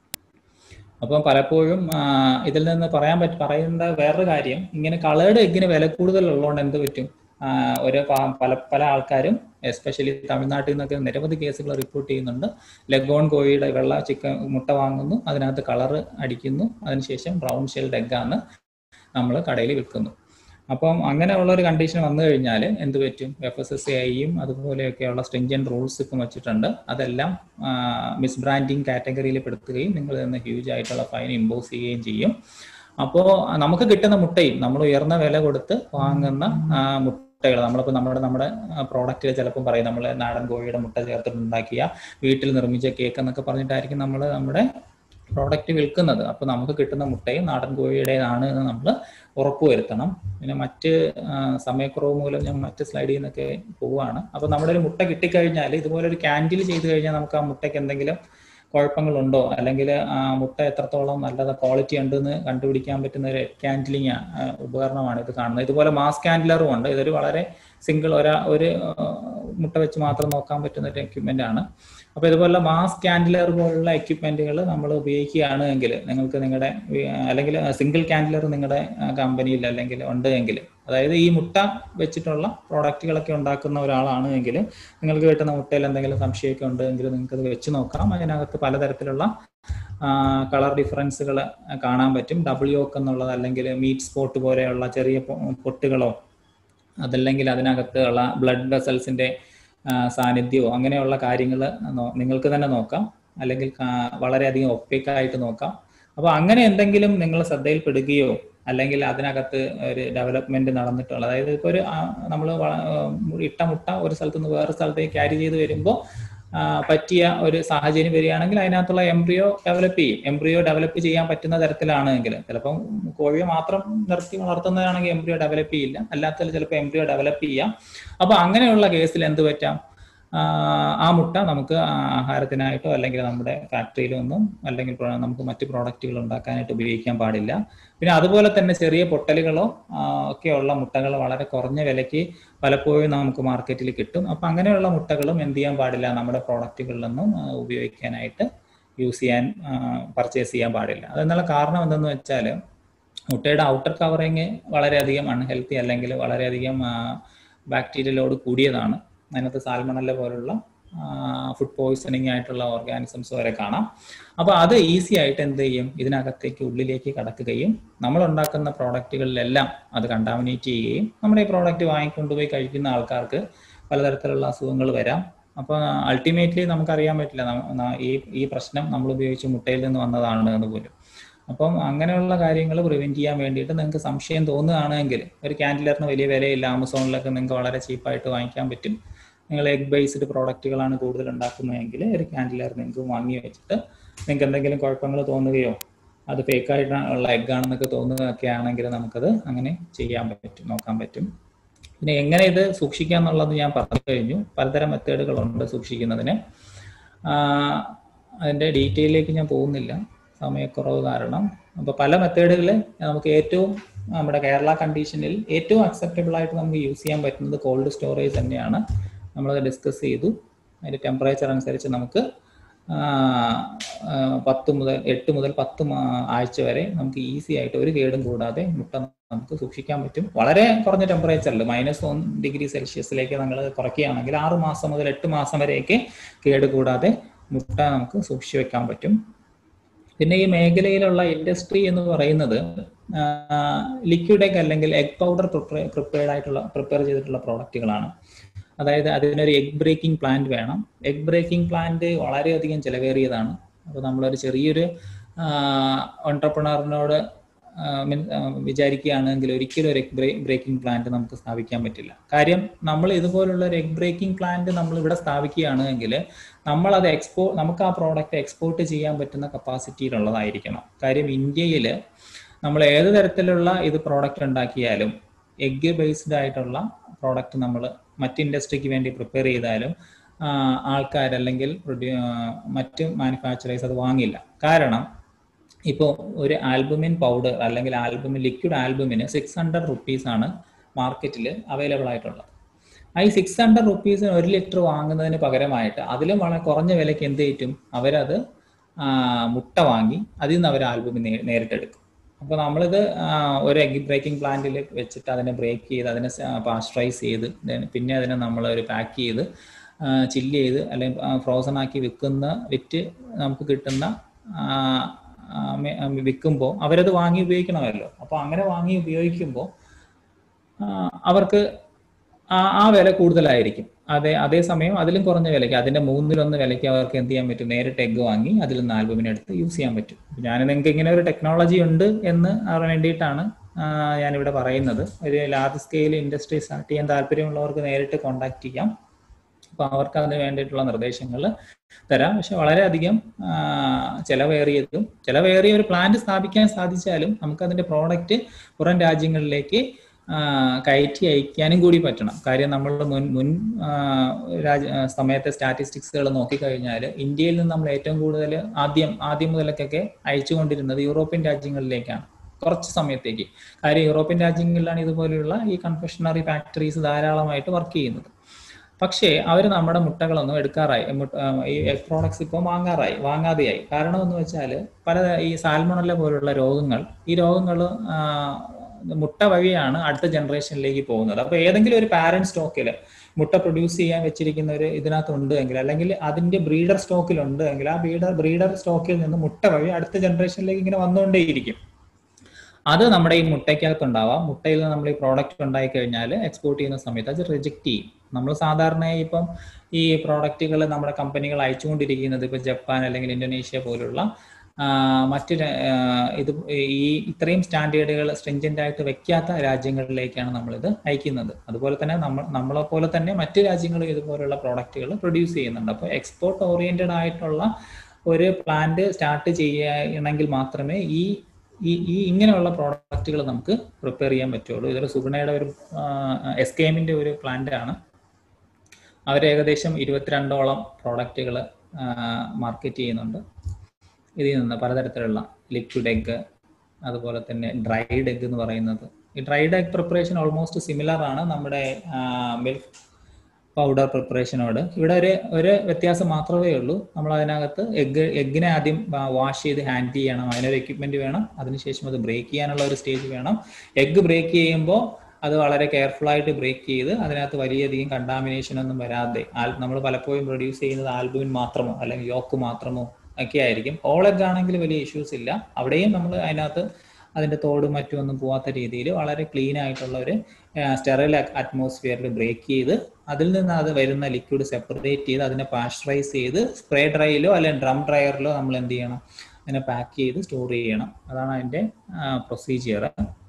അപ്പം പലപ്പോഴും ഇതിൽ നിന്ന് പറയാൻ പറ്റും പറയുന്ന വേറൊരു കാര്യം ഇങ്ങനെ കളേർഡ് എഗ്ഗിന് വില കൂടുതൽ ഉള്ളതുകൊണ്ട് എന്ത് പറ്റും ഒരു പല പല ആൾക്കാരും എസ്പെഷ്യലി തമിഴ്നാട്ടിൽ നിന്നൊക്കെ നിരവധി കേസുകൾ റിപ്പോർട്ട് ചെയ്യുന്നുണ്ട് ലഗോൺ കോഴിയുടെ വെള്ള ചിക്കൻ മുട്ട വാങ്ങുന്നു അതിനകത്ത് കളർ അടിക്കുന്നു അതിനുശേഷം ബ്രൗൺ ഷെൽഡ് എഗ്ഗാണ് നമ്മൾ കടയിൽ വിൽക്കുന്നു അപ്പം അങ്ങനെയുള്ള ഒരു കണ്ടീഷൻ വന്നു കഴിഞ്ഞാൽ എന്ത് പറ്റും എഫ് എസ് എസ് ഐയും അതുപോലെയൊക്കെയുള്ള സ്ട്രിഞ്ചൻ റൂൾസ് ഇപ്പം വെച്ചിട്ടുണ്ട് അതെല്ലാം മിസ് ബ്രാൻഡിങ് കാറ്റഗറിയിൽ പെടുത്തുകയും നിങ്ങൾ നിന്ന് ഹ്യൂജ് ആയിട്ടുള്ള ഫൈൻ ഇമ്പോസ് ചെയ്യുകയും ചെയ്യും അപ്പോൾ നമുക്ക് കിട്ടുന്ന മുട്ടയും നമ്മൾ ഉയർന്ന വില കൊടുത്ത് വാങ്ങുന്ന മുട്ടകൾ നമ്മളിപ്പോൾ നമ്മുടെ നമ്മുടെ പ്രോഡക്റ്റിൽ ചിലപ്പോൾ പറയും നമ്മൾ നാടൻ കോഴിയുടെ മുട്ട ചേർത്തിട്ടുണ്ടാക്കിയ വീട്ടിൽ നിർമ്മിച്ച കേക്ക് എന്നൊക്കെ പറഞ്ഞിട്ടായിരിക്കും നമ്മൾ നമ്മുടെ പ്രോഡക്റ്റ് വിൽക്കുന്നത് അപ്പോൾ നമുക്ക് കിട്ടുന്ന മുട്ടയും നാടൻ കോഴിയുടേതാണ് എന്ന് നമ്മൾ ഉറപ്പുവരുത്തണം പിന്നെ മറ്റ് സമയക്കുറവ് മൂലം ഞാൻ മറ്റ് സ്ലൈഡിൽ നിന്നൊക്കെ പോവുകയാണ് അപ്പോൾ നമ്മുടെ ഒരു മുട്ട കിട്ടിക്കഴിഞ്ഞാൽ ഇതുപോലെ ഒരു ക്യാൻഡിൽ ചെയ്ത് കഴിഞ്ഞാൽ നമുക്ക് ആ മുട്ടയ്ക്ക് എന്തെങ്കിലും കുഴപ്പങ്ങളുണ്ടോ അല്ലെങ്കിൽ ആ മുട്ട എത്രത്തോളം നല്ലത് ക്വാളിറ്റി ഉണ്ടെന്ന് കണ്ടുപിടിക്കാൻ പറ്റുന്ന ഒരു ക്യാൻഡിലിങ് ഉപകരണമാണ് ഇത് കാണുന്നത് ഇതുപോലെ മാസ് ക്യാൻഡിലറും ഉണ്ട് ഇതൊരു വളരെ സിംഗിൾ ഒരാ ഒരു മുട്ട വെച്ച് മാത്രം നോക്കാൻ പറ്റുന്ന ഒരു എക്യുപ്മെന്റ് ആണ് അപ്പോൾ ഇതുപോലുള്ള മാസ് ക്യാൻഡിലർ പോലുള്ള എക്യുപ്മെന്റുകൾ നമ്മൾ ഉപയോഗിക്കുകയാണ് എങ്കിൽ നിങ്ങൾക്ക് നിങ്ങളുടെ അല്ലെങ്കിൽ സിംഗിൾ ക്യാൻഡിലർ നിങ്ങളുടെ കമ്പനിയിൽ അല്ലെങ്കിൽ ഉണ്ട് എങ്കിൽ അതായത് ഈ മുട്ട വെച്ചിട്ടുള്ള പ്രോഡക്റ്റുകളൊക്കെ ഉണ്ടാക്കുന്ന ഒരാളാണ് എങ്കിൽ നിങ്ങൾക്ക് കിട്ടുന്ന മുട്ടയിൽ എന്തെങ്കിലും സംശയമൊക്കെ ഉണ്ടെങ്കിൽ നിങ്ങൾക്ക് അത് വെച്ച് നോക്കാം അതിനകത്ത് പലതരത്തിലുള്ള കളർ ഡിഫറൻസുകൾ കാണാൻ പറ്റും ഡബ്ല്യു ഒക്കെ എന്നുള്ളത് അല്ലെങ്കിൽ മീറ്റ് സ്പോട്ട് പോലെയുള്ള ചെറിയ പൊട്ടുകളോ അതല്ലെങ്കിൽ അതിനകത്ത് ഉള്ള ബ്ലഡ് വെസൽസിന്റെ സാന്നിധ്യമോ അങ്ങനെയുള്ള കാര്യങ്ങൾ നിങ്ങൾക്ക് തന്നെ നോക്കാം അല്ലെങ്കിൽ വളരെയധികം ഒപ്പേക്കായിട്ട് നോക്കാം അപ്പോൾ അങ്ങനെ എന്തെങ്കിലും നിങ്ങൾ ശ്രദ്ധയിൽപ്പെടുകയോ അല്ലെങ്കിൽ അതിനകത്ത് ഒരു ഡെവലപ്മെന്റ് നടന്നിട്ടുള്ള അതായത് ഇപ്പോൾ ഒരു നമ്മൾ ഇട്ട മുട്ട ഒരു സ്ഥലത്ത് നിന്ന് വേറെ സ്ഥലത്തേക്ക് ക്യാരി ചെയ്ത് വരുമ്പോൾ പറ്റിയ ഒരു സാഹചര്യം വരികയാണെങ്കിൽ അതിനകത്തുള്ള എംബ്രിയോ ഡെവലപ്പ് ചെയ്യും എംബ്രിയോ ഡെവലപ്പ് ചെയ്യാൻ പറ്റുന്ന തരത്തിലാണെങ്കിൽ ചിലപ്പം കോഴിയെ മാത്രം നിർത്തി വളർത്തുന്നതാണെങ്കിൽ എംബ്രിയോ ഡെവലപ്പ് ചെയ്യില്ല അല്ലാത്തതിൽ ചിലപ്പോൾ എംബ്രിയോ ഡെവലപ്പ് ചെയ്യാം അപ്പോൾ അങ്ങനെയുള്ള കേസിൽ എന്ത് പറ്റാം ആ മുട്ട നമുക്ക് ആഹാരത്തിനായിട്ടോ അല്ലെങ്കിൽ നമ്മുടെ ഫാക്ടറിയിലോ ഒന്നും അല്ലെങ്കിൽ നമുക്ക് മറ്റ് പ്രോഡക്റ്റുകൾ ഉണ്ടാക്കാനായിട്ട് ഉപയോഗിക്കാൻ പാടില്ല പിന്നെ അതുപോലെ തന്നെ ചെറിയ പൊട്ടലുകളോ ഒക്കെയുള്ള മുട്ടകൾ വളരെ കുറഞ്ഞ വിലയ്ക്ക് പലപ്പോഴും നമുക്ക് മാർക്കറ്റിൽ കിട്ടും അപ്പം അങ്ങനെയുള്ള മുട്ടകളും എന്ത് ചെയ്യാൻ പാടില്ല നമ്മുടെ പ്രോഡക്റ്റുകളിലൊന്നും ഉപയോഗിക്കാനായിട്ട് യൂസ് ചെയ്യാൻ പർച്ചേസ് ചെയ്യാൻ പാടില്ല അതെന്നുള്ള കാരണം എന്തെന്ന് വെച്ചാൽ മുട്ടയുടെ ഔട്ടർ കവറിങ് വളരെയധികം അൺഹെൽത്തി അല്ലെങ്കിൽ വളരെയധികം ബാക്ടീരിയ ലോഡ് കൂടിയതാണ് അതിനകത്ത് സാൽമണല്ല പോലുള്ള ഫുഡ് പോയിസണിങ് ആയിട്ടുള്ള ഓർഗാനിസംസ് വരെ കാണാം അപ്പോൾ അത് ഈസി ആയിട്ട് എന്ത് ചെയ്യും ഇതിനകത്തേക്ക് ഉള്ളിലേക്ക് കടക്കുകയും നമ്മൾ ഉണ്ടാക്കുന്ന പ്രോഡക്റ്റുകളിലെല്ലാം അത് കണ്ടാമിനേറ്റ് ചെയ്യുകയും നമ്മുടെ ഈ പ്രോഡക്റ്റ് വാങ്ങിക്കൊണ്ടുപോയി കഴിക്കുന്ന ആൾക്കാർക്ക് പലതരത്തിലുള്ള അസുഖങ്ങൾ വരാം അപ്പോൾ അൾട്ടിമേറ്റ്ലി നമുക്കറിയാൻ പറ്റില്ല ഈ ഈ പ്രശ്നം നമ്മൾ ഉപയോഗിച്ച് മുട്ടയിൽ നിന്ന് വന്നതാണ് എന്ന് പോലും അപ്പം അങ്ങനെയുള്ള കാര്യങ്ങൾ പ്രിവെന്റ് ചെയ്യാൻ വേണ്ടിയിട്ട് നിങ്ങൾക്ക് സംശയം തോന്നുകയാണെങ്കിൽ ഒരു ക്യാൻഡിലറിന് വലിയ വിലയില്ല ആമസോണിലൊക്കെ നിങ്ങൾക്ക് വളരെ ചീപ്പായിട്ട് വാങ്ങിക്കാൻ പറ്റും നിങ്ങൾ എഗ് ബേസ്ഡ് പ്രോഡക്റ്റുകളാണ് കൂടുതൽ ഉണ്ടാക്കുന്നതെങ്കിൽ ഒരു ക്യാൻഡിലർ നിങ്ങൾക്ക് വാങ്ങി വെച്ചിട്ട് നിങ്ങൾക്ക് എന്തെങ്കിലും കുഴപ്പങ്ങൾ തോന്നുകയോ അത് ഫേക്കായിട്ടുള്ള എഗ് ആണെന്നൊക്കെ തോന്നുകയൊക്കെ ആണെങ്കിൽ നമുക്കത് അങ്ങനെ ചെയ്യാൻ പറ്റും നോക്കാൻ പറ്റും പിന്നെ എങ്ങനെ ഇത് സൂക്ഷിക്കുക എന്നുള്ളത് ഞാൻ പറഞ്ഞു കഴിഞ്ഞു പലതരം മെത്തേഡുകളുണ്ട് സൂക്ഷിക്കുന്നതിന് അതിൻ്റെ ഡീറ്റെയിലേക്ക് ഞാൻ പോകുന്നില്ല സമയക്കുറവ് കാരണം അപ്പോൾ പല മെത്തേഡുകൾ നമുക്ക് ഏറ്റവും നമ്മുടെ കേരള കണ്ടീഷനിൽ ഏറ്റവും അക്സെപ്റ്റബിൾ ആയിട്ട് നമുക്ക് യൂസ് ചെയ്യാൻ പറ്റുന്നത് കോൾഡ് സ്റ്റോറേജ് തന്നെയാണ് നമ്മളത് ഡിസ്കസ് ചെയ്തു അതിൻ്റെ ടെമ്പറേച്ചർ അനുസരിച്ച് നമുക്ക് പത്ത് മുതൽ എട്ട് മുതൽ പത്ത് ആഴ്ച വരെ നമുക്ക് ഈസി ആയിട്ട് ഒരു കേടും കൂടാതെ മുട്ട നമുക്ക് സൂക്ഷിക്കാൻ പറ്റും വളരെ കുറഞ്ഞ ടെമ്പറേച്ചറിൽ മൈനസ് വൺ ഡിഗ്രി സെൽഷ്യസിലേക്ക് നമ്മൾ കുറയ്ക്കുകയാണെങ്കിൽ ആറ് മാസം മുതൽ എട്ട് മാസം വരെയൊക്കെ കേട് കൂടാതെ മുട്ട നമുക്ക് സൂക്ഷിച്ചു വെക്കാൻ പറ്റും പിന്നെ ഈ മേഖലയിലുള്ള ഇൻഡസ്ട്രി എന്ന് പറയുന്നത് ലിക്വിഡ് എഗ് അല്ലെങ്കിൽ എഗ് പൗഡർ പ്രിപ്പയർഡ് ആയിട്ടുള്ള പ്രിപ്പയർ ചെയ്തിട്ടുള്ള പ്രോഡക്റ്റുകളാണ് അതായത് അതിനൊരു എഗ് ബ്രേക്കിംഗ് പ്ലാന്റ് വേണം എഗ് ബ്രേക്കിംഗ് പ്ലാന്റ് വളരെയധികം ചിലവേറിയതാണ് അപ്പോൾ നമ്മളൊരു ചെറിയൊരു ഓൺടർപ്രണറിനോട് വിചാരിക്കുകയാണെങ്കിൽ ഒരിക്കലും ഒരു എഗ് ബ്രേക്കിംഗ് പ്ലാന്റ് നമുക്ക് സ്ഥാപിക്കാൻ പറ്റില്ല കാര്യം നമ്മൾ ഇതുപോലുള്ള ഒരു എഗ് ബ്രേക്കിംഗ് പ്ലാന്റ് നമ്മൾ ഇവിടെ സ്ഥാപിക്കുകയാണെങ്കിൽ നമ്മൾ അത് എക്സ്പോ നമുക്ക് ആ പ്രോഡക്റ്റ് എക്സ്പോർട്ട് ചെയ്യാൻ പറ്റുന്ന കപ്പാസിറ്റിയിലുള്ളതായിരിക്കണം കാര്യം ഇന്ത്യയിൽ നമ്മൾ ഏത് തരത്തിലുള്ള ഇത് പ്രോഡക്റ്റ് ഉണ്ടാക്കിയാലും എഗ് ബേസ്ഡ് ആയിട്ടുള്ള പ്രോഡക്റ്റ് നമ്മൾ മറ്റ് ഇൻഡസ്ട്രിക്ക് വേണ്ടി പ്രിപ്പയർ ചെയ്താലും ആൾക്കാർ അല്ലെങ്കിൽ മറ്റ് മാനുഫാക്ചറേഴ്സ് അത് വാങ്ങില്ല കാരണം ഇപ്പോൾ ഒരു ആൽബുമിൻ പൗഡർ അല്ലെങ്കിൽ ആൽബുമിൻ ലിക്വിഡ് ആൽബുമിന് സിക്സ് ഹൺഡ്രഡ് റുപ്പീസ് ആണ് മാർക്കറ്റിൽ അവൈലബിൾ ആയിട്ടുള്ളത് ആ ഈ സിക്സ് ഹൺഡ്രഡ് റുപ്പീസിന് ഒരു ലിറ്റർ വാങ്ങുന്നതിന് പകരമായിട്ട് അതിലും വളരെ കുറഞ്ഞ വിലയ്ക്ക് എന്ത് ചെയ്യും അവരത് മുട്ട വാങ്ങി അതിൽ നിന്ന് അവർ ആൽബുമിൻ നേരിട്ടെടുക്കും അപ്പോൾ നമ്മളിത് ഒരു എഗ് ബ്രേക്കിംഗ് പ്ലാന്റിൽ വെച്ചിട്ട് അതിനെ ബ്രേക്ക് ചെയ്ത് അതിനെ പാസ്ചറൈസ് ചെയ്ത് പിന്നെ അതിനെ നമ്മൾ ഒരു പാക്ക് ചെയ്ത് ചില്ല് ചെയ്ത് അല്ലെങ്കിൽ ഫ്രോസൺ ആക്കി വിൽക്കുന്ന വിറ്റ് നമുക്ക് കിട്ടുന്ന വിൽക്കുമ്പോൾ അവരത് വാങ്ങി ഉപയോഗിക്കണമല്ലോ അപ്പോൾ അങ്ങനെ വാങ്ങി ഉപയോഗിക്കുമ്പോൾ അവർക്ക് ആ ആ വില കൂടുതലായിരിക്കും അതെ അതേസമയം അതിലും കുറഞ്ഞ വിലയ്ക്ക് അതിന്റെ മൂന്നിലൊന്ന് വിലയ്ക്ക് അവർക്ക് എന്ത് ചെയ്യാൻ പറ്റും നേരിട്ട് എഗ് വാങ്ങി അതിൽ നിന്ന് ആൽബമിനെ എടുത്ത് യൂസ് ചെയ്യാൻ പറ്റും ഞാൻ നിങ്ങൾക്ക് ഇങ്ങനെ ഒരു ടെക്നോളജി ഉണ്ട് എന്ന് അറിയാൻ വേണ്ടിയിട്ടാണ് ഞാനിവിടെ പറയുന്നത് ഒരു ലാർജ് സ്കെയിൽ ഇൻഡസ്ട്രി സ്റ്റാർട്ട് ചെയ്യാൻ താല്പര്യമുള്ളവർക്ക് നേരിട്ട് കോൺടാക്ട് ചെയ്യാം അപ്പോൾ അവർക്ക് അതിന് വേണ്ടിയിട്ടുള്ള നിർദ്ദേശങ്ങൾ തരാം പക്ഷെ വളരെയധികം ചിലവേറിയതും ചിലവേറിയ ഒരു പ്ലാന്റ് സ്ഥാപിക്കാൻ സാധിച്ചാലും നമുക്ക് അതിന്റെ പ്രോഡക്റ്റ് പുറം രാജ്യങ്ങളിലേക്ക് കയറ്റി അയക്കാനും കൂടി പറ്റണം കാര്യം നമ്മൾ മുൻ മുൻ രാജ സമയത്തെ സ്റ്റാറ്റിസ്റ്റിക്സുകൾ നോക്കിക്കഴിഞ്ഞാൽ ഇന്ത്യയിൽ നിന്ന് നമ്മൾ ഏറ്റവും കൂടുതൽ ആദ്യം ആദ്യം മുതലൊക്കെ അയച്ചുകൊണ്ടിരുന്നത് യൂറോപ്യൻ രാജ്യങ്ങളിലേക്കാണ് കുറച്ച് സമയത്തേക്ക് കാര്യം യൂറോപ്യൻ രാജ്യങ്ങളിലാണ് ഇതുപോലെയുള്ള ഈ കൺഫെഷണറി ഫാക്ടറീസ് ധാരാളമായിട്ട് വർക്ക് ചെയ്യുന്നത് പക്ഷേ അവർ നമ്മുടെ മുട്ടകളൊന്നും എടുക്കാറായി ഈ എഗ് പ്രോഡക്ട്സ് ഇപ്പോൾ വാങ്ങാറായി വാങ്ങാതെയായി കാരണം എന്ന് വെച്ചാൽ പല ഈ സാൽമണല്ല പോലുള്ള രോഗങ്ങൾ ഈ രോഗങ്ങൾ മുട്ട വഴിയാണ് അടുത്ത ജനറേഷനിലേക്ക് പോകുന്നത് അപ്പോൾ ഏതെങ്കിലും ഒരു പാരന്റ് സ്റ്റോക്കിൽ മുട്ട പ്രൊഡ്യൂസ് ചെയ്യാൻ വെച്ചിരിക്കുന്ന ഒരു ഇതിനകത്ത് ഉണ്ട് എങ്കിൽ അല്ലെങ്കിൽ അതിന്റെ ബ്രീഡർ സ്റ്റോക്കിൽ ഉണ്ട് എങ്കിൽ ആ ബ്രീഡർ ബ്രീഡർ സ്റ്റോക്കിൽ നിന്ന് മുട്ട വഴി അടുത്ത ജനറേഷനിലേക്ക് ഇങ്ങനെ വന്നുകൊണ്ടേയിരിക്കും അത് നമ്മുടെ ഈ മുട്ടയ്ക്കകത്ത് ഉണ്ടാവാം മുട്ടയിൽ നിന്ന് നമ്മൾ ഈ പ്രോഡക്റ്റ് ഉണ്ടായി കഴിഞ്ഞാൽ എക്സ്പോർട്ട് ചെയ്യുന്ന സമയത്ത് അത് റിജക്ട് ചെയ്യും നമ്മൾ സാധാരണ ഇപ്പം ഈ പ്രോഡക്റ്റുകൾ നമ്മുടെ കമ്പനികൾ അയച്ചുകൊണ്ടിരിക്കുന്നത് ഇപ്പം ജപ്പാൻ അല്ലെങ്കിൽ ഇന്തോനേഷ്യ പോലുള്ള മറ്റ് ഇത് ഈ ഇത്രയും സ്റ്റാൻഡേർഡുകൾ സ്ട്രിഞ്ചൻ്റ് ആയിട്ട് വെക്കാത്ത രാജ്യങ്ങളിലേക്കാണ് നമ്മളിത് അയക്കുന്നത് അതുപോലെ തന്നെ നമ്മൾ നമ്മളെ പോലെ തന്നെ മറ്റ് രാജ്യങ്ങളും ഇതുപോലുള്ള പ്രോഡക്റ്റുകൾ പ്രൊഡ്യൂസ് ചെയ്യുന്നുണ്ട് അപ്പോൾ എക്സ്പോർട്ട് ഓറിയന്റഡ് ആയിട്ടുള്ള ഒരു പ്ലാന്റ് സ്റ്റാർട്ട് ചെയ്യണമെങ്കിൽ മാത്രമേ ഈ ഈ ഈ ഇങ്ങനെയുള്ള പ്രോഡക്റ്റുകൾ നമുക്ക് പ്രിപ്പയർ ചെയ്യാൻ പറ്റുള്ളൂ ഇതൊരു സുഗുണയുടെ ഒരു എസ് കെ എമ്മിൻ്റെ ഒരു പ്ലാന്റ് ആണ് അവർ ഏകദേശം ഇരുപത്തിരണ്ടോളം പ്രോഡക്റ്റുകൾ മാർക്കറ്റ് ചെയ്യുന്നുണ്ട് ഇതിൽ നിന്ന് പലതരത്തിലുള്ള ലിക്വിഡ് എഗ് അതുപോലെ തന്നെ ഡ്രൈഡ് എഗ് എന്ന് പറയുന്നത് ഈ dried egg preparation almost similar ആണ് നമ്മുടെ മിൽക്ക് പൗഡർ പ്രിപ്പറേഷനോട് ഇവിടെ ഒരു ഒരു വ്യത്യാസം മാത്രമേ ഉള്ളൂ നമ്മൾ അതിനകത്ത് എഗ് എഗ്ഗിനെ ആദ്യം വാഷ് ചെയ്ത് ഹാൻഡിൽ ചെയ്യണം അതിനൊരു എക്യുപ്മെന്റ് വേണം അതിനുശേഷം അത് ബ്രേക്ക് ചെയ്യാനുള്ള ഒരു സ്റ്റേജ് വേണം എഗ്ഗ് ബ്രേക്ക് ചെയ്യുമ്പോൾ അത് വളരെ കെയർഫുൾ ആയിട്ട് ബ്രേക്ക് ചെയ്ത് അതിനകത്ത് വലിയധികം കണ്ടാമിനേഷൻ ഒന്നും വരാതെ നമ്മൾ പലപ്പോഴും പ്രൊഡ്യൂസ് ചെയ്യുന്നത് ആൽബുമിൻ മാത്രമോ അല്ലെങ്കിൽ യോക്ക് മാത്രമോ ഒക്കെ ആയിരിക്കും ഓൾ എഗ് ആണെങ്കിൽ വലിയ ഇഷ്യൂസ് ഇല്ല അവിടെയും നമ്മൾ അതിനകത്ത് അതിന്റെ തോടും മറ്റും ഒന്നും പോവാത്ത രീതിയിൽ വളരെ ക്ലീൻ ആയിട്ടുള്ള ഒരു സ്റ്റെറൈൽ അറ്റ്മോസ്ഫിയറിൽ ബ്രേക്ക് ചെയ്ത് അതിൽ നിന്ന് അത് വരുന്ന ലിക്വിഡ് സെപ്പറേറ്റ് ചെയ്ത് അതിനെ പാസ്ചറൈസ് ചെയ്ത് സ്പ്രേ ഡ്രൈയിലോ അല്ലെങ്കിൽ ഡ്രം ഡ്രയറിലോ നമ്മൾ എന്ത് ചെയ്യണം അതിനെ പാക്ക് ചെയ്ത് സ്റ്റോർ ചെയ്യണം അതാണ് അതിന്റെ പ്രൊസീജിയർ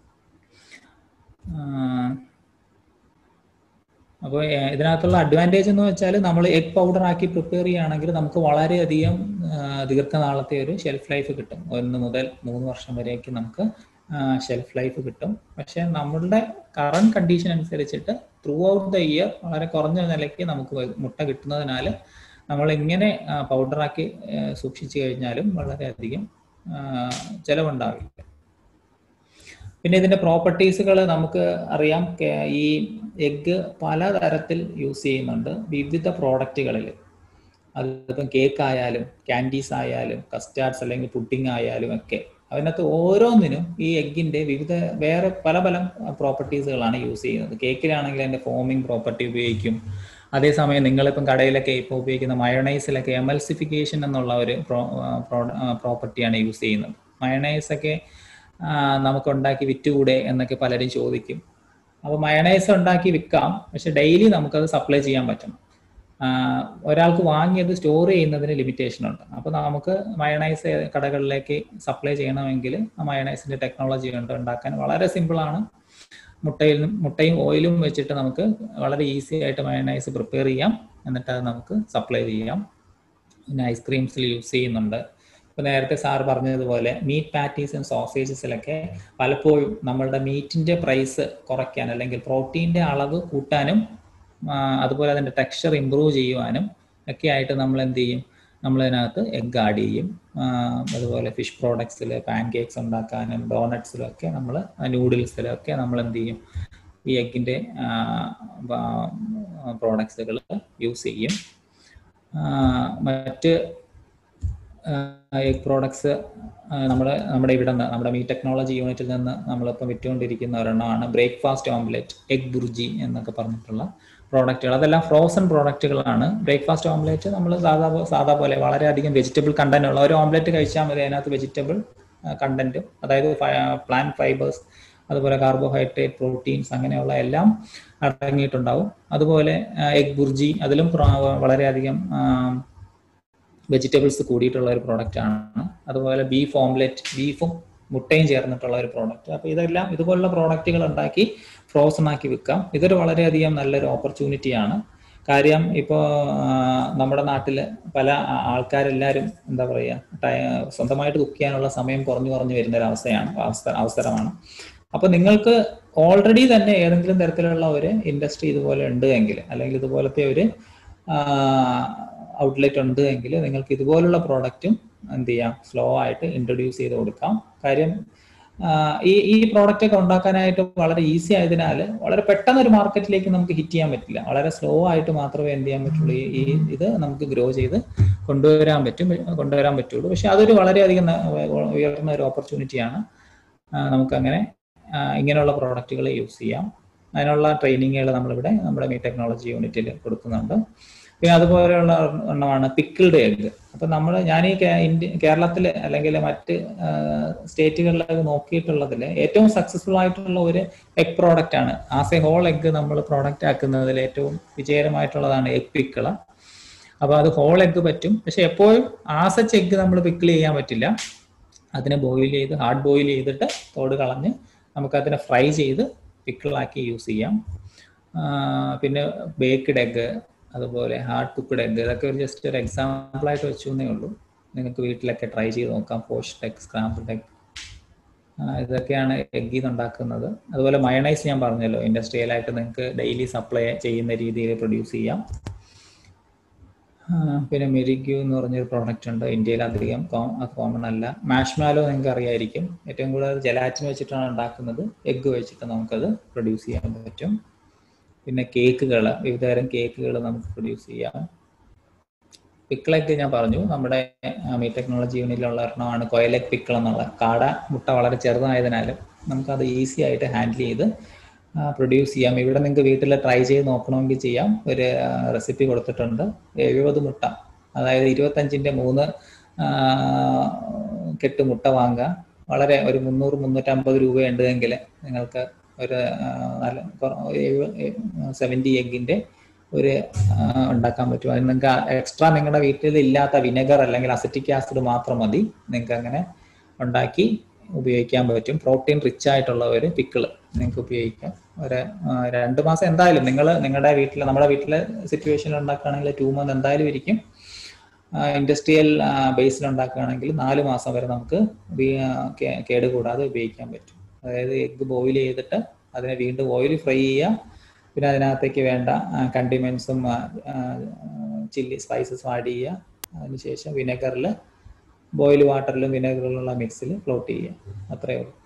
അപ്പോൾ ഇതിനകത്തുള്ള അഡ്വാൻറ്റേജ് എന്ന് വെച്ചാൽ നമ്മൾ എഗ് പൗഡർ ആക്കി പ്രിപ്പയർ ചെയ്യുകയാണെങ്കിൽ നമുക്ക് വളരെയധികം ദീർഘനാളത്തെ ഒരു ഷെൽഫ് ലൈഫ് കിട്ടും ഒന്ന് മുതൽ മൂന്ന് വർഷം വരെയൊക്കെ നമുക്ക് ഷെൽഫ് ലൈഫ് കിട്ടും പക്ഷെ നമ്മളുടെ കറണ്ട് കണ്ടീഷൻ അനുസരിച്ചിട്ട് ത്രൂ ഔട്ട് ദ ഇയർ വളരെ കുറഞ്ഞ നിലയ്ക്ക് നമുക്ക് മുട്ട കിട്ടുന്നതിനാൽ നമ്മൾ ഇങ്ങനെ പൗഡറാക്കി സൂക്ഷിച്ചു കഴിഞ്ഞാലും വളരെയധികം ചിലവുണ്ടാവില്ല പിന്നെ ഇതിന്റെ പ്രോപ്പർട്ടീസുകൾ നമുക്ക് അറിയാം ഈ എഗ്ഗ് പലതരത്തിൽ യൂസ് ചെയ്യുന്നുണ്ട് വിവിധ പ്രോഡക്റ്റുകളിൽ അതിപ്പം കേക്ക് ആയാലും ക്യാൻഡീസ് ആയാലും കസ്റ്റാർഡ്സ് അല്ലെങ്കിൽ പുഡിംഗ് ആയാലും ഒക്കെ അതിനകത്ത് ഓരോന്നിനും ഈ എഗ്ഗിന്റെ വിവിധ വേറെ പല പല പ്രോപ്പർട്ടീസുകളാണ് യൂസ് ചെയ്യുന്നത് കേക്കിലാണെങ്കിൽ അതിന്റെ ഫോമിംഗ് പ്രോപ്പർട്ടി ഉപയോഗിക്കും അതേസമയം നിങ്ങളിപ്പം കടയിലൊക്കെ ഇപ്പോൾ ഉപയോഗിക്കുന്ന മയോണൈസിലൊക്കെ എമൽസിഫിക്കേഷൻ എന്നുള്ള ഒരു പ്രോപ്പർട്ടിയാണ് യൂസ് ചെയ്യുന്നത് മയണൈസ് ഒക്കെ നമുക്ക് ഉണ്ടാക്കി വിറ്റുകൂടെ എന്നൊക്കെ പലരും ചോദിക്കും അപ്പോൾ മയണൈസ് ഉണ്ടാക്കി വിൽക്കാം പക്ഷെ ഡെയിലി നമുക്കത് സപ്ലൈ ചെയ്യാൻ പറ്റണം ഒരാൾക്ക് വാങ്ങിയത് സ്റ്റോർ ചെയ്യുന്നതിന് ലിമിറ്റേഷൻ ഉണ്ട് അപ്പോൾ നമുക്ക് മയണൈസ് കടകളിലേക്ക് സപ്ലൈ ചെയ്യണമെങ്കിൽ ആ മയണൈസിന്റെ ടെക്നോളജി കൊണ്ട് ഉണ്ടാക്കാൻ വളരെ സിമ്പിളാണ് മുട്ടയിൽ മുട്ടയും ഓയിലും വെച്ചിട്ട് നമുക്ക് വളരെ ഈസി ആയിട്ട് മയണൈസ് പ്രിപ്പയർ ചെയ്യാം എന്നിട്ട് അത് നമുക്ക് സപ്ലൈ ചെയ്യാം പിന്നെ ഐസ്ക്രീംസിൽ യൂസ് ചെയ്യുന്നുണ്ട് ഇപ്പൊ നേരത്തെ സാർ പറഞ്ഞതുപോലെ മീറ്റ് പാറ്റീസും സോസേജസിലൊക്കെ പലപ്പോഴും നമ്മളുടെ മീറ്റിന്റെ പ്രൈസ് കുറയ്ക്കാൻ അല്ലെങ്കിൽ പ്രോട്ടീന്റെ അളവ് കൂട്ടാനും അതുപോലെ അതിന്റെ ടെക്സ്ചർ ഇമ്പ്രൂവ് ചെയ്യുവാനും ഒക്കെ ആയിട്ട് നമ്മൾ എന്ത് ചെയ്യും നമ്മൾ അതിനകത്ത് എഗ് ആഡ് ചെയ്യും അതുപോലെ ഫിഷ് പ്രോഡക്ട്സിൽ പാൻ കേക്ക്സ് ഉണ്ടാക്കാനും ഡോണറ്റ്സിലും ഒക്കെ നമ്മൾ നൂഡിൽസിലും ഒക്കെ നമ്മൾ എന്ത് ചെയ്യും ഈ എഗ്ഗിൻ്റെ പ്രോഡക്ട്സുകൾ യൂസ് ചെയ്യും മറ്റ് എഗ് പ്രോഡക്ട്സ് നമ്മൾ നമ്മുടെ ഇവിടെ നിന്ന് നമ്മുടെ മീ ടെക്നോളജി യൂണിറ്റിൽ നിന്ന് നമ്മളിപ്പോൾ വിറ്റുകൊണ്ടിരിക്കുന്ന ഒരെണ്ണമാണ് ബ്രേക്ക്ഫാസ്റ്റ് ഓംലെറ്റ് എഗ് ബുർജി എന്നൊക്കെ പറഞ്ഞിട്ടുള്ള പ്രോഡക്റ്റുകൾ അതെല്ലാം ഫ്രോസൺ പ്രോഡക്റ്റുകളാണ് ബ്രേക്ക്ഫാസ്റ്റ് ഓംലെറ്റ് നമ്മൾ സാധാ സാധാ പോലെ വളരെയധികം വെജിറ്റബിൾ കണ്ടന്റ് ഉള്ള ഒരു ഓംലെറ്റ് കഴിച്ചാൽ മതി അതിനകത്ത് വെജിറ്റബിൾ കണ്ടന്റും അതായത് പ്ലാന്റ് ഫൈബേഴ്സ് അതുപോലെ കാർബോഹൈഡ്രേറ്റ് പ്രോട്ടീൻസ് അങ്ങനെയുള്ള എല്ലാം അടങ്ങിയിട്ടുണ്ടാവും അതുപോലെ എഗ് ബുർജി അതിലും വളരെയധികം വെജിറ്റബിൾസ് കൂടിയിട്ടുള്ള ഒരു പ്രോഡക്റ്റ് ആണ് അതുപോലെ ബീഫ് ഓംലെറ്റ് ബീഫും മുട്ടയും ചേർന്നിട്ടുള്ള ഒരു പ്രോഡക്റ്റ് അപ്പോൾ ഇതെല്ലാം ഇതുപോലുള്ള പ്രോഡക്റ്റുകൾ ഉണ്ടാക്കി ഫ്രോസൺ ആക്കി വിൽക്കാം ഇതൊരു വളരെയധികം നല്ലൊരു ഓപ്പർച്യൂണിറ്റിയാണ് കാര്യം ഇപ്പോൾ നമ്മുടെ നാട്ടിൽ പല ആൾക്കാരെല്ലാവരും എന്താ പറയുക സ്വന്തമായിട്ട് കുക്ക് ചെയ്യാനുള്ള സമയം കുറഞ്ഞു കുറഞ്ഞു വരുന്ന ഒരു അവസ്ഥയാണ് അവസരമാണ് അപ്പോൾ നിങ്ങൾക്ക് ഓൾറെഡി തന്നെ ഏതെങ്കിലും തരത്തിലുള്ള ഒരു ഇൻഡസ്ട്രി ഇതുപോലെ ഉണ്ട് എങ്കിൽ അല്ലെങ്കിൽ ഇതുപോലത്തെ ഒരു ഔട്ട്ലെറ്റ് ഉണ്ട് എങ്കിൽ നിങ്ങൾക്ക് ഇതുപോലുള്ള പ്രോഡക്റ്റും എന്ത് ചെയ്യാം സ്ലോ ആയിട്ട് ഇൻട്രൊഡ്യൂസ് ചെയ്ത് കൊടുക്കാം കാര്യം ഈ ഈ പ്രോഡക്റ്റ് ഒക്കെ ഉണ്ടാക്കാനായിട്ട് വളരെ ഈസി ആയതിനാൽ വളരെ പെട്ടെന്ന് ഒരു മാർക്കറ്റിലേക്ക് നമുക്ക് ഹിറ്റ് ചെയ്യാൻ പറ്റില്ല വളരെ സ്ലോ ആയിട്ട് മാത്രമേ എന്ത് ചെയ്യാൻ പറ്റുള്ളൂ ഈ ഇത് നമുക്ക് ഗ്രോ ചെയ്ത് കൊണ്ടുവരാൻ പറ്റും കൊണ്ടുവരാൻ പറ്റുള്ളൂ പക്ഷെ അതൊരു വളരെയധികം ഉയർന്ന ഒരു ഓപ്പർച്യൂണിറ്റിയാണ് നമുക്കങ്ങനെ ഇങ്ങനെയുള്ള പ്രോഡക്റ്റുകൾ യൂസ് ചെയ്യാം അതിനുള്ള ട്രെയിനിങ്ങുകൾ നമ്മളിവിടെ നമ്മുടെ മീ ടെക്നോളജി യൂണിറ്റിൽ കൊടുക്കുന്നുണ്ട് പിന്നെ അതുപോലെയുള്ള എണ്ണമാണ് പിക്കിൾഡ് എഗ് അപ്പൊ നമ്മൾ ഞാൻ ഈ ഇന്ത്യ കേരളത്തിൽ അല്ലെങ്കിൽ മറ്റ് സ്റ്റേറ്റുകളിലൊക്കെ നോക്കിയിട്ടുള്ളതിൽ ഏറ്റവും സക്സസ്ഫുൾ ആയിട്ടുള്ള ഒരു എഗ് പ്രോഡക്റ്റ് ആണ് ആസ് എ ഹോൾ എഗ് നമ്മൾ പ്രോഡക്റ്റ് ആക്കുന്നതിൽ ഏറ്റവും വിജയകരമായിട്ടുള്ളതാണ് എഗ് പിക്കിള് അപ്പൊ അത് ഹോൾ എഗ് പറ്റും പക്ഷെ എപ്പോഴും ആസച്ച് എഗ് നമ്മൾ പിക്കിൾ ചെയ്യാൻ പറ്റില്ല അതിനെ ബോയിൽ ചെയ്ത് ഹാർഡ് ബോയിൽ ചെയ്തിട്ട് തോട് കളഞ്ഞ് നമുക്ക് അതിനെ ഫ്രൈ ചെയ്ത് പിക്കിളാക്കി യൂസ് ചെയ്യാം പിന്നെ ബേക്ക്ഡ് എഗ് അതുപോലെ ഹാർഡ് കുക്ക്ഡ് എഗ് ഇതൊക്കെ ഒരു ജസ്റ്റ് ഒരു എക്സാമ്പിൾ ആയിട്ട് വെച്ചു എന്നേ ഉള്ളൂ നിങ്ങൾക്ക് വീട്ടിലൊക്കെ ട്രൈ ചെയ്ത് നോക്കാം പോസ്റ്റ് എഗ് സ്ക്രാമ്പിൾഡ് എഗ് ഇതൊക്കെയാണ് എഗ്ഗിൽ നിന്ന് ഉണ്ടാക്കുന്നത് അതുപോലെ മയണൈസ് ഞാൻ പറഞ്ഞല്ലോ ഇൻഡസ്ട്രിയലായിട്ട് നിങ്ങൾക്ക് ഡെയിലി സപ്ലൈ ചെയ്യുന്ന രീതിയിൽ പ്രൊഡ്യൂസ് ചെയ്യാം പിന്നെ മെരിഗ്യൂ എന്ന് പറഞ്ഞൊരു പ്രോഡക്റ്റ് ഉണ്ട് ഇന്ത്യയിൽ അധികം കോമൺ അല്ല മാഷ്മാലോ നിങ്ങൾക്ക് അറിയായിരിക്കും ഏറ്റവും കൂടുതൽ ജലാറ്റിൻ വെച്ചിട്ടാണ് ഉണ്ടാക്കുന്നത് എഗ്ഗ് വെച്ചിട്ട് നമുക്കത് പ്രൊഡ്യൂസ് ചെയ്യാൻ പറ്റും പിന്നെ കേക്കുകൾ വിവിധതരം കേക്കുകൾ നമുക്ക് പ്രൊഡ്യൂസ് ചെയ്യാം പിക്കിളൊക്കെ ഞാൻ പറഞ്ഞു നമ്മുടെ മീ ടെക്നോളജി യൂണിറ്റിലുള്ള ഒരെണ്ണമാണ് കൊയലക് പിക്കിൾ എന്നുള്ള കാട മുട്ട വളരെ ചെറുതായതിനാലും നമുക്കത് ഈസി ആയിട്ട് ഹാൻഡിൽ ചെയ്ത് പ്രൊഡ്യൂസ് ചെയ്യാം ഇവിടെ നിങ്ങൾക്ക് വീട്ടിൽ ട്രൈ ചെയ്ത് നോക്കണമെങ്കിൽ ചെയ്യാം ഒരു റെസിപ്പി കൊടുത്തിട്ടുണ്ട് എഴുപത് മുട്ട അതായത് ഇരുപത്തഞ്ചിൻ്റെ മൂന്ന് കെട്ട് മുട്ട വാങ്ങുക വളരെ ഒരു മുന്നൂറ് മുന്നൂറ്റമ്പത് രൂപയുണ്ട് എങ്കിൽ നിങ്ങൾക്ക് ഒരു നല്ല സെവൻറ്റി എഗ്ഗിൻ്റെ ഒരു ഉണ്ടാക്കാൻ പറ്റും അതിന് നിങ്ങൾക്ക് എക്സ്ട്രാ നിങ്ങളുടെ വീട്ടിൽ ഇല്ലാത്ത വിനെഗർ അല്ലെങ്കിൽ അസറ്റിക് ആസിഡ് മാത്രം മതി നിങ്ങൾക്ക് അങ്ങനെ ഉണ്ടാക്കി ഉപയോഗിക്കാൻ പറ്റും പ്രോട്ടീൻ റിച്ച് ആയിട്ടുള്ള ഒരു പിക്കിള് നിങ്ങൾക്ക് ഉപയോഗിക്കാം ഒരു രണ്ട് മാസം എന്തായാലും നിങ്ങൾ നിങ്ങളുടെ വീട്ടിൽ നമ്മുടെ വീട്ടിലെ സിറ്റുവേഷനിൽ ഉണ്ടാക്കുകയാണെങ്കിൽ ടു മന്ത് എന്തായാലും ഇരിക്കും ഇൻഡസ്ട്രിയൽ ബേസിൽ ഉണ്ടാക്കുകയാണെങ്കിൽ നാല് മാസം വരെ നമുക്ക് കേട് കൂടാതെ ഉപയോഗിക്കാൻ പറ്റും അതായത് എഗ്ഗ് ബോയിൽ ചെയ്തിട്ട് അതിനെ വീണ്ടും ഓയിൽ ഫ്രൈ ചെയ്യുക പിന്നെ അതിനകത്തേക്ക് വേണ്ട കണ്ടിമെൻസും ചില്ലി സ്പൈസസും ആഡ് ചെയ്യുക അതിനുശേഷം വിനെഗറിൽ ബോയിൽ വാട്ടറിലും വിനെഗറിലുള്ള മിക്സിൽ ഫ്ലോട്ട് ചെയ്യുക അത്രയേ ഉള്ളൂ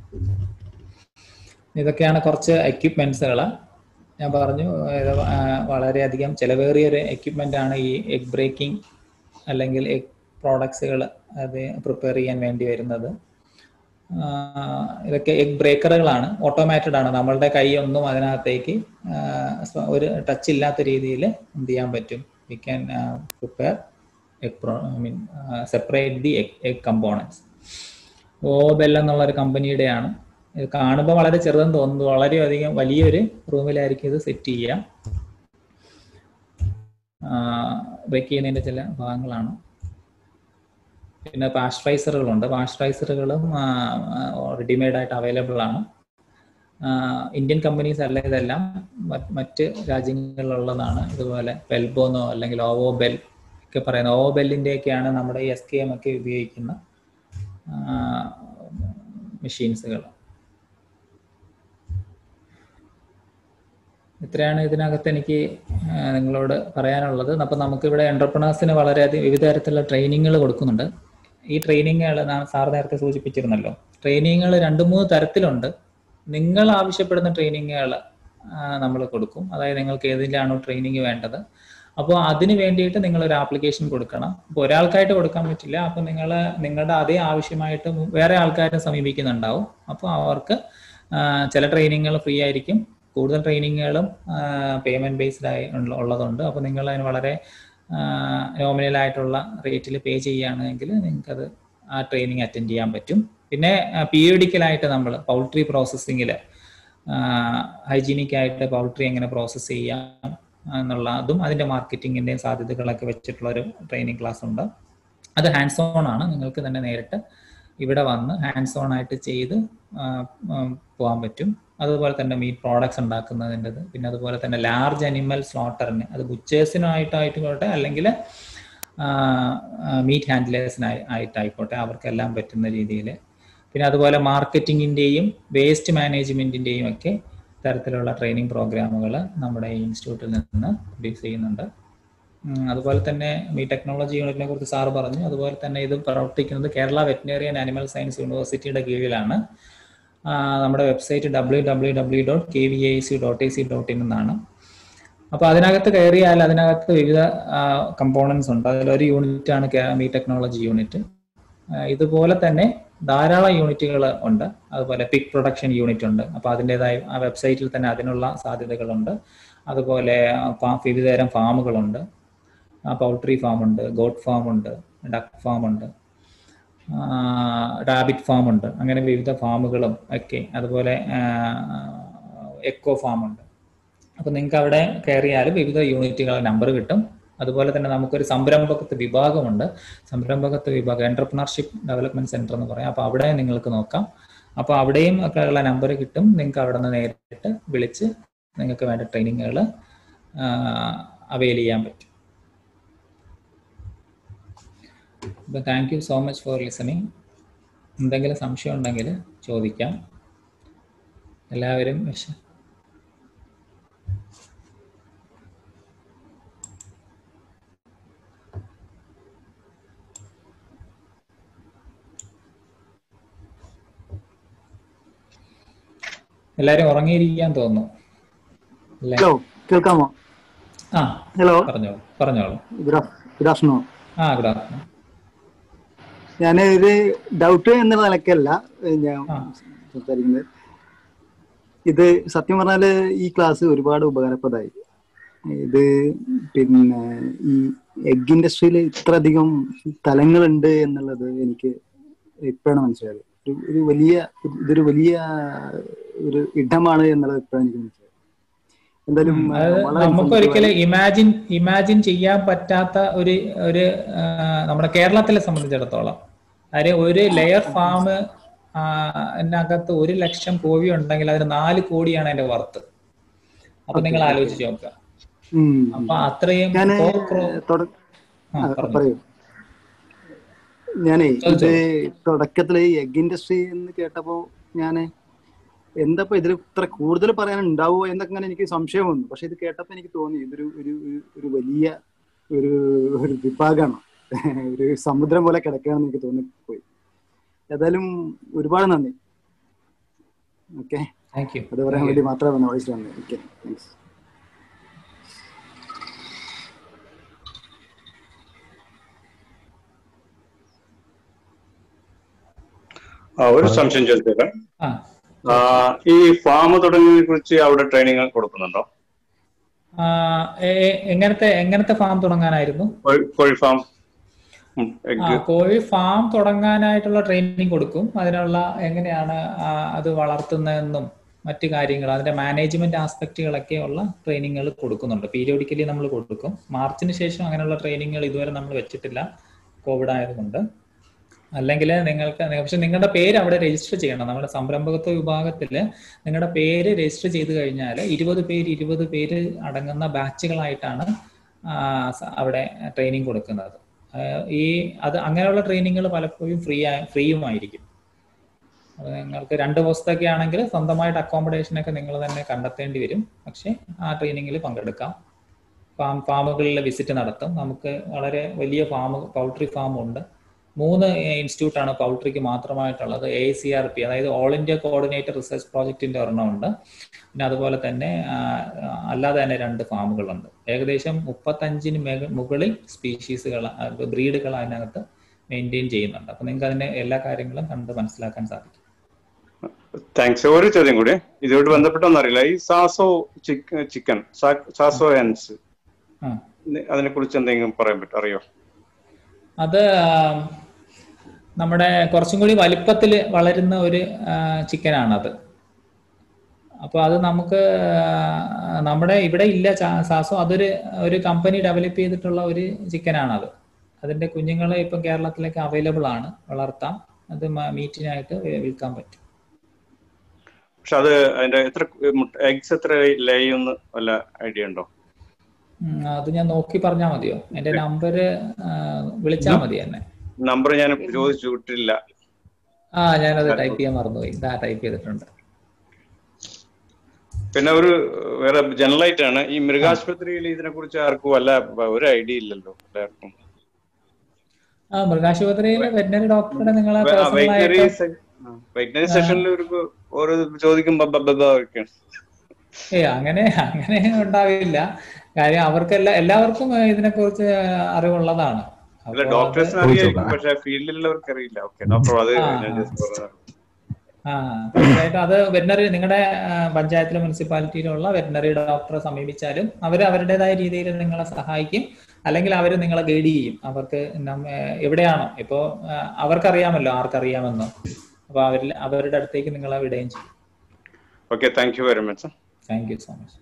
ഇതൊക്കെയാണ് കുറച്ച് എക്യുപ്മെന്റ്സുകൾ ഞാൻ പറഞ്ഞു വളരെയധികം ചിലവേറിയ ഒരു എക്യുപ്മെന്റ് ആണ് ഈ എഗ് ബ്രേക്കിംഗ് അല്ലെങ്കിൽ എഗ് പ്രോഡക്ട്സുകൾ അത് പ്രിപ്പയർ ചെയ്യാൻ വേണ്ടി വരുന്നത് ഇതൊക്കെ എഗ് ബ്രേക്കറുകളാണ് ഓട്ടോമാറ്റഡ് ആണ് നമ്മളുടെ കൈ ഒന്നും അതിനകത്തേക്ക് ഒരു ടച്ച് ഇല്ലാത്ത രീതിയിൽ എന്ത് ചെയ്യാൻ പറ്റും we can prepare egg pro I mean separate the egg egg components O Bell എന്നുള്ള ഒരു കമ്പനിയുടെയാണ് ഇത് കാണുമ്പോൾ വളരെ ചെറുതെന്ന് തോന്നുന്നു വളരെയധികം വലിയൊരു റൂമിലായിരിക്കും ഇത് സെറ്റ് ചെയ്യുക ബ്രേക്ക് ചെയ്യുന്നതിൻ്റെ ചില ഭാഗങ്ങളാണ് പിന്നെ പാസ്ട്രൈസറുകളുണ്ട് പാസ്ട്രൈസറുകളും റെഡിമെയ്ഡ് ആയിട്ട് അവൈലബിൾ ആണ് ഇന്ത്യൻ കമ്പനീസ് അല്ല ഇതെല്ലാം മറ്റ് രാജ്യങ്ങളിലുള്ളതാണ് ഇതുപോലെ പെൽബോന്നോ അല്ലെങ്കിൽ ഓവോ ബെൽ ഒക്കെ പറയുന്ന ഓവോ ബെല്ലിൻ്റെയൊക്കെയാണ് നമ്മുടെ ഈ എസ് കെ എം ഒക്കെ ഉപയോഗിക്കുന്ന മെഷീൻസുകൾ ഇത്രയാണ് ഇതിനകത്ത് എനിക്ക് നിങ്ങളോട് പറയാനുള്ളത് അപ്പം നമുക്കിവിടെ എൻ്റർപ്രണേഴ്സിന് വളരെയധികം വിവിധ തരത്തിലുള്ള ട്രെയിനിങ്ങുകൾ കൊടുക്കുന്നുണ്ട് ഈ ട്രെയിനിങ്ങുകൾ നാം സാർ നേരത്തെ സൂചിപ്പിച്ചിരുന്നല്ലോ ട്രെയിനിങ്ങുകൾ രണ്ട് മൂന്ന് തരത്തിലുണ്ട് നിങ്ങൾ ആവശ്യപ്പെടുന്ന ട്രെയിനിങ്ങുകൾ നമ്മൾ കൊടുക്കും അതായത് നിങ്ങൾക്ക് ഏതിലാണോ ട്രെയിനിങ് വേണ്ടത് അപ്പോൾ അതിന് വേണ്ടിയിട്ട് നിങ്ങൾ ഒരു ആപ്ലിക്കേഷൻ കൊടുക്കണം അപ്പോൾ ഒരാൾക്കായിട്ട് കൊടുക്കാൻ പറ്റില്ല അപ്പോൾ നിങ്ങൾ നിങ്ങളുടെ അതേ ആവശ്യമായിട്ട് വേറെ ആൾക്കാരെ സമീപിക്കുന്നുണ്ടാവും അപ്പോൾ അവർക്ക് ചില ട്രെയിനിങ്ങുകൾ ഫ്രീ ആയിരിക്കും കൂടുതൽ ട്രെയിനിങ്ങുകളും പേയ്മെന്റ് ബേസ്ഡ് ആയി ഉള്ളതുണ്ട് അപ്പോൾ നിങ്ങൾ അതിന് വളരെ നോമിനലായിട്ടുള്ള റേറ്റിൽ പേ ചെയ്യുകയാണെങ്കിൽ നിങ്ങൾക്കത് ആ ട്രെയിനിങ് അറ്റൻഡ് ചെയ്യാൻ പറ്റും പിന്നെ പീരിയഡിക്കലായിട്ട് നമ്മൾ പൗൾട്രി പ്രോസസ്സിങ്ങിൽ ഹൈജീനിക് ആയിട്ട് പൗൾട്രി എങ്ങനെ പ്രോസസ്സ് ചെയ്യാം എന്നുള്ള അതും അതിൻ്റെ മാർക്കറ്റിങ്ങിൻ്റെയും സാധ്യതകളൊക്കെ വെച്ചിട്ടുള്ള ഒരു ട്രെയിനിങ് ക്ലാസ് ഉണ്ട് അത് ഹാൻഡ്സ് ഓൺ ആണ് നിങ്ങൾക്ക് തന്നെ നേരിട്ട് ഇവിടെ വന്ന് ഹാൻഡ്സ് ഓൺ ആയിട്ട് ചെയ്ത് പോകാൻ പറ്റും അതുപോലെ തന്നെ മീറ്റ് പ്രോഡക്ട്സ് ഉണ്ടാക്കുന്നതിൻ്റെത് പിന്നെ അതുപോലെ തന്നെ ലാർജ് അനിമൽ സ്ലോട്ടറിന് അത് ബുച്ചേഴ്സിനായിട്ടായിക്കോട്ടെ അല്ലെങ്കിൽ മീറ്റ് ഹാൻഡ്ലേഴ്സിനായി ആയിട്ടായിക്കോട്ടെ അവർക്കെല്ലാം പറ്റുന്ന രീതിയിൽ പിന്നെ അതുപോലെ മാർക്കറ്റിങ്ങിൻ്റെയും വേസ്റ്റ് മാനേജ്മെൻറ്റിൻ്റെയും ഒക്കെ തരത്തിലുള്ള ട്രെയിനിങ് പ്രോഗ്രാമുകൾ നമ്മുടെ ഈ ഇൻസ്റ്റിറ്റ്യൂട്ടിൽ നിന്ന് പ്രൊഡ്യൂസ് ചെയ്യുന്നുണ്ട് അതുപോലെ തന്നെ ഈ ടെക്നോളജി യൂണിറ്റിനെ കുറിച്ച് സാറ് പറഞ്ഞു അതുപോലെ തന്നെ ഇത് പ്രവർത്തിക്കുന്നത് Kerala veterinary and animal science യൂണിവേഴ്സിറ്റിയുടെ കീഴിലാണ് നമ്മുടെ website W W W dot K V I C dot A C dot in എന്നാണ് അപ്പോൾ അതിനകത്ത് കയറിയാൽ അതിനകത്ത് വിവിധ കമ്പോണൻസ് ഉണ്ട് അതിലൊരു യൂണിറ്റ് ആണ് മീ ടെക്നോളജി യൂണിറ്റ് ഇതുപോലെ തന്നെ ധാരാളം യൂണിറ്റുകൾ ഉണ്ട് അതുപോലെ പിക് പ്രൊഡക്ഷൻ യൂണിറ്റ് ഉണ്ട് അപ്പോൾ അതിൻ്റെതായ ആ വെബ്സൈറ്റിൽ തന്നെ അതിനുള്ള സാധ്യതകളുണ്ട് അതുപോലെ വിവിധ തരം ഫാമുകളുണ്ട് പൗൾട്രി ഫാം ഉണ്ട് ഗോട്ട് ഫാം ഉണ്ട് ഡക്ക് ഫാം ഉണ്ട് റാബിറ്റ് ഫാം ഉണ്ട് അങ്ങനെ വിവിധ ഫാമുകളും ഒക്കെ അതുപോലെ എക്കോ ഫാം ഉണ്ട് അപ്പോൾ നിങ്ങൾക്ക് അവിടെ കയറിയാൽ വിവിധ യൂണിറ്റുകളുടെ നമ്പർ കിട്ടും അതുപോലെ തന്നെ നമുക്കൊരു സംരംഭകത്വ വിഭാഗമുണ്ട് സംരംഭകത്വ വിഭാഗം എന്റർപ്രണർഷിപ്പ് ഡെവലപ്മെന്റ് സെന്റർ എന്ന് പറയാം അപ്പോൾ അവിടെ നിങ്ങൾക്ക് നോക്കാം അപ്പോൾ അവിടെയും ഒക്കെ ഉള്ള നമ്പർ കിട്ടും നിങ്ങൾക്ക് അവിടെ നിന്ന് നേരിട്ട് വിളിച്ച് നിങ്ങൾക്ക് വേണ്ട ട്രെയിനിങ്ങുകൾ അവൈൽ ചെയ്യാൻ പറ്റും അപ്പോൾ thank you so much for listening എന്തെങ്കിലും സംശയം ഉണ്ടെങ്കിൽ ചോദിക്കാം എല്ലാവരും വിഷ എല്ലാരും ഉറങ്ങിയിരിക്കാൻ തോന്നുന്നു ഹലോ കേൾക്കാമോ ആ ഹലോ പറഞ്ഞോളൂ പറഞ്ഞോളൂ ഗുഡ് ആഫ്റ്റർനൂൺ ആ ഗുഡ് ആഫ്റ്റർനൂൺ ഞാൻ ഒരു ഡൗട്ട് എന്നുള്ള നിലക്കല്ല ഞാൻ ആ. സംസാരിക്കുന്നത് ഇത് സത്യം പറഞ്ഞാല് ഈ ക്ലാസ് ഒരുപാട് ഉപകാരപ്രദമായി ഇത് പിന്നെ ഈ എഗ് ഇൻഡസ്ട്രിയിൽ ഇത്ര അധികം തലങ്ങളുണ്ട് എന്നുള്ളത് എനിക്ക് ഇപ്പോഴാണ് മനസ്സിലായത് ഒരു ഒരു വലിയ ഇതൊരു വലിയ ഒരു ഇടമാണ് എന്നുള്ളത് ഇപ്പോഴാണ് എനിക്ക് മനസ്സിലായത് എന്തായാലും ആ, അത് വളരെ നമുക്ക് ഒരിക്കലും ഇമാജിൻ ഇമാജിൻ ചെയ്യാൻ പറ്റാത്ത ഒരു ഒരു ആ, നമ്മുടെ കേരളത്തിലെ സംബന്ധിച്ചിടത്തോളം കാര്യം ഒരു ലെയർ ഫാം അതിനകത്ത് ഒരു ലക്ഷം കോഴി ഉണ്ടെങ്കിൽ അതിന് നാല് കോടിയാണ് അതിന്റെ വർത്ത് അപ്പൊ നിങ്ങൾ ആലോചിച്ച് നോക്കുക ഉം. അപ്പൊ അത്രയും ഞാന് crore- crore- തുട- ആ, ആ, പറഞ്ഞോ. പറയൂ ഞാനേ ഇത് ചോദിച്ചോ. തുടക്കത്തില് ഈ എഗ് ഇൻഡസ്ട്രി എന്ന് കേട്ടപ്പോ ഞാന് എന്താ ഇതിൽ ഇത്ര കൂടുതൽ പറയാൻ ഉണ്ടാവോ എന്നൊക്കെ ഇങ്ങനെ എനിക്ക് സംശയം വന്നു പക്ഷെ ഇത് കേട്ടപ്പോ എനിക്ക് തോന്നി ഇതൊരു ഒരു ഒരു- ഒരു വലിയ ഒരു ഒരു വിഭാഗമാണ് ഒരു സമുദ്രം പോലെ കിടക്കുകയാണെന്ന് എനിക്ക് തോന്നിപ്പോയി ഏതായാലും ഒരുപാട് നന്ദി ഓക്കെ Thank you. അത് പറയാൻ വേണ്ടി മാത്രമാണ് വോയിസ് വന്നത് ഓക്കെ താങ്ക്സ് ആ, ഒരു സംശയം ചോദിച്ചേക്കാം ആ ആ, ഈ ഫാം തുടങ്ങിയതിനെ കുറിച്ച് അവിടെ ട്രെയിനിങ് കൊടുക്കുന്നുണ്ടോ ആ, എ- എ- എങ്ങനത്തെ എങ്ങനത്തെ ഫാം തുടങ്ങാനായിരുന്നു കോഴി- കോഴി ഫാം ഉം, ആ എഗ് കോഴി ഫാം തുടങ്ങാനായിട്ടുള്ള ട്രെയിനിങ് കൊടുക്കും അതിനുള്ള എങ്ങനെയാണ് ആ, അത് വളർത്തുന്നതെന്നും മറ്റു കാര്യങ്ങൾ അതിന്റെ മാനേജ്മെന്റ് ആസ്പെക്റ്റുകളൊക്കെ ഉള്ള ട്രെയിനിങ്ങുകൾ കൊടുക്കുന്നുണ്ട് പീരിയോഡിക്കലി നമ്മൾ കൊടുക്കും മാർച്ചിന് ശേഷം അങ്ങനെയുള്ള ട്രെയിനിങ്ങുകൾ ഇതുവരെ നമ്മൾ വെച്ചിട്ടില്ല കോവിഡ് ആയതുകൊണ്ട് അല്ലെങ്കിൽ നിങ്ങൾക്ക് പക്ഷെ നിങ്ങളുടെ പേര് അവിടെ രജിസ്റ്റർ ചെയ്യണം നമ്മുടെ സംരംഭകത്വ വിഭാഗത്തിൽ നിങ്ങളുടെ പേര് രജിസ്റ്റർ ചെയ്ത് കഴിഞ്ഞാൽ ഇരുപത് പേര് ഇരുപത് പേര് അടങ്ങുന്ന ബാച്ചുകളായിട്ടാണ് ആ, സ- അവിടെ ട്രെയിനിങ് കൊടുക്കുന്നത് ആ, ഈ അത് അങ്ങനെയുള്ള ട്രെയിനിങ്ങുകൾ പലപ്പോഴും ഫ്രീ ഫ്രീയുമായിരിക്കും അത് നിങ്ങൾക്ക് രണ്ട് ദിവസത്തൊക്കെ ആണെങ്കിൽ സ്വന്തമായിട്ട് അക്കോമഡേഷൻ ഒക്കെ നിങ്ങൾ തന്നെ കണ്ടെത്തേണ്ടി വരും പക്ഷേ ആ ട്രെയിനിങ്ങിൽ പങ്കെടുക്കാം ഫാം ഫാമുകളിൽ വിസിറ്റ് നടത്തും നമുക്ക് വളരെ വലിയ ഫാം പൗൾട്രി ഫാം ഉണ്ട് മൂന്ന് ഇൻസ്റ്റിറ്റ്യൂട്ട് ആണ് പൗൾട്രിക്ക് മാത്രമായിട്ടുള്ളത് എ സി ആർ പി അതായത് ഓൾ ഇന്ത്യ കോർഡിനേറ്റർ റിസർച്ച് പ്രോജക്റ്റിന്റെ ഒരെണ്ണമുണ്ട് പിന്നെ അതുപോലെ തന്നെ ആ, അല്ലാതെ തന്നെ രണ്ട് ഫാമുകളുണ്ട് ഏകദേശം മുപ്പത്തഞ്ചിന് മെഗ- മുകളിൽ സ്പീഷീസുകൾ ബ്രീഡുകൾ അതിനകത്ത് മെയിൻറ്റെയിൻ ചെയ്യുന്നുണ്ട് അപ്പൊ നിങ്ങൾക്ക് അതിന്റെ എല്ലാ കാര്യങ്ങളും കണ്ട് മനസ്സിലാക്കാൻ സാധിക്കും താങ്ക്സ് ഒരു ചോദ്യം കൂടി ഇതുമായിട്ട് ബന്ധപ്പെട്ടൊന്നറിയില്ല ഈ സാസോ ചിക്കൻ സാസോ ഹെൻസ് ആ അതിനെ കുറിച്ച് എന്തെങ്കിലും പറയാൻ പറ്റും അറിയോ അത് ആം, നമ്മുടെ കുറച്ചും കൂടി വലിപ്പത്തിൽ വളരുന്ന ഒരു ചിക്കനാണത് അപ്പോൾ അത് നമുക്ക് ആ, നമ്മുടെ ഇവിടെ ഇല്ല ചാ- സാസോ അതൊരു ഒരു കമ്പനി ഡെവലപ്പ് ചെയ്തിട്ടുള്ള ഒരു ചിക്കനാണത് അതിന്റെ കുഞ്ഞുങ്ങൾ ഇപ്പം കേരളത്തിലേക്ക് അവൈലബിൾ ആണ് വളർത്താം അത് മീറ്റിനായിട്ട് വിൽക്കാൻ പറ്റും പക്ഷെ അത് അതിന്റെ എത്ര എഗ്സ് എത്ര ലേ എന്ന് വല്ല ഐഡിയ ഉണ്ടോ ഉം, അത് ഞാൻ നോക്കി പറഞ്ഞാൽ മതിയോ എന്റെ നമ്പർ വിളിച്ചാൽ മതി എന്നെ നമ്പർ ഞാൻ ചോദിച്ചു വിട്ടില്ല ആ ഞാനത് ടൈപ്പ് ചെയ്യാൻ മറന്നുപോയി ഇതാ ടൈപ്പ് ചെയ്തിട്ടുണ്ട് പിന്നെ ഒരു വേറെ ജനറൽ ആയിട്ടാണ് ഈ മൃഗാശുപത്രിയിൽ ഇതിനെ കുറിച്ച് ആർക്കും വല്ല ഒരു ഐഡിയ ഇല്ലല്ലോ എല്ലാവർക്കും ആ മൃഗാശുപത്രിയിലെ വെറ്റിനറി ഡോക്ടറുടെ നിങ്ങളെ വെറ്റിനറി പേഴ്സണലായിട്ട് വെറ്റിനറി സെഷനിൽ ഒരു ഓരോ ചോദിക്കുമ്പോ ബ- ബ- ബ- ഒക്കെയാണ്. ഏ അങ്ങനെ അങ്ങനെ ഉണ്ടാവില്ല കാര്യം അവർക്കെല്ലാം എല്ലാവർക്കും ഇതിനെ കുറിച്ച് അറിവുള്ളതാണ് അല്ല അപ്പൊ ഡോക്ടേഴ്സിന് അത് അറിയാം പക്ഷെ ഫീൽഡിലുള്ളവർക്ക് അറിയില്ല ഓക്കെ നോ പ്രോബ്ലം അത് ആ, ഞാൻ ആ. just പറഞ്ഞതാണ്. ആ തീർച്ചയായിട്ടും അത് വെറ്റിനറി നിങ്ങളുടെ പഞ്ചായത്തിലെ മുനിസിപ്പാലിറ്റിയിലുള്ള വെറ്റിനറി ഡോക്ടറെ സമീപിച്ചാലും അവർ അവരുടേതായ രീതിയിൽ നിങ്ങളെ സഹായിക്കും അല്ലെങ്കിൽ അവർ നിങ്ങളെ ഗൈഡ് ചെയ്യും അവർക്ക് നമ്മ- എവിടെയാണോ ഇപ്പോ ആ, അവർക്കറിയാമല്ലോ ആർക്കറിയാമെന്നോ അപ്പൊ അവരിൽ അവരുടെ അടുത്തേക്ക് നിങ്ങളെ വിടുകയും ചെയ്യും okay thank you very much thank you so much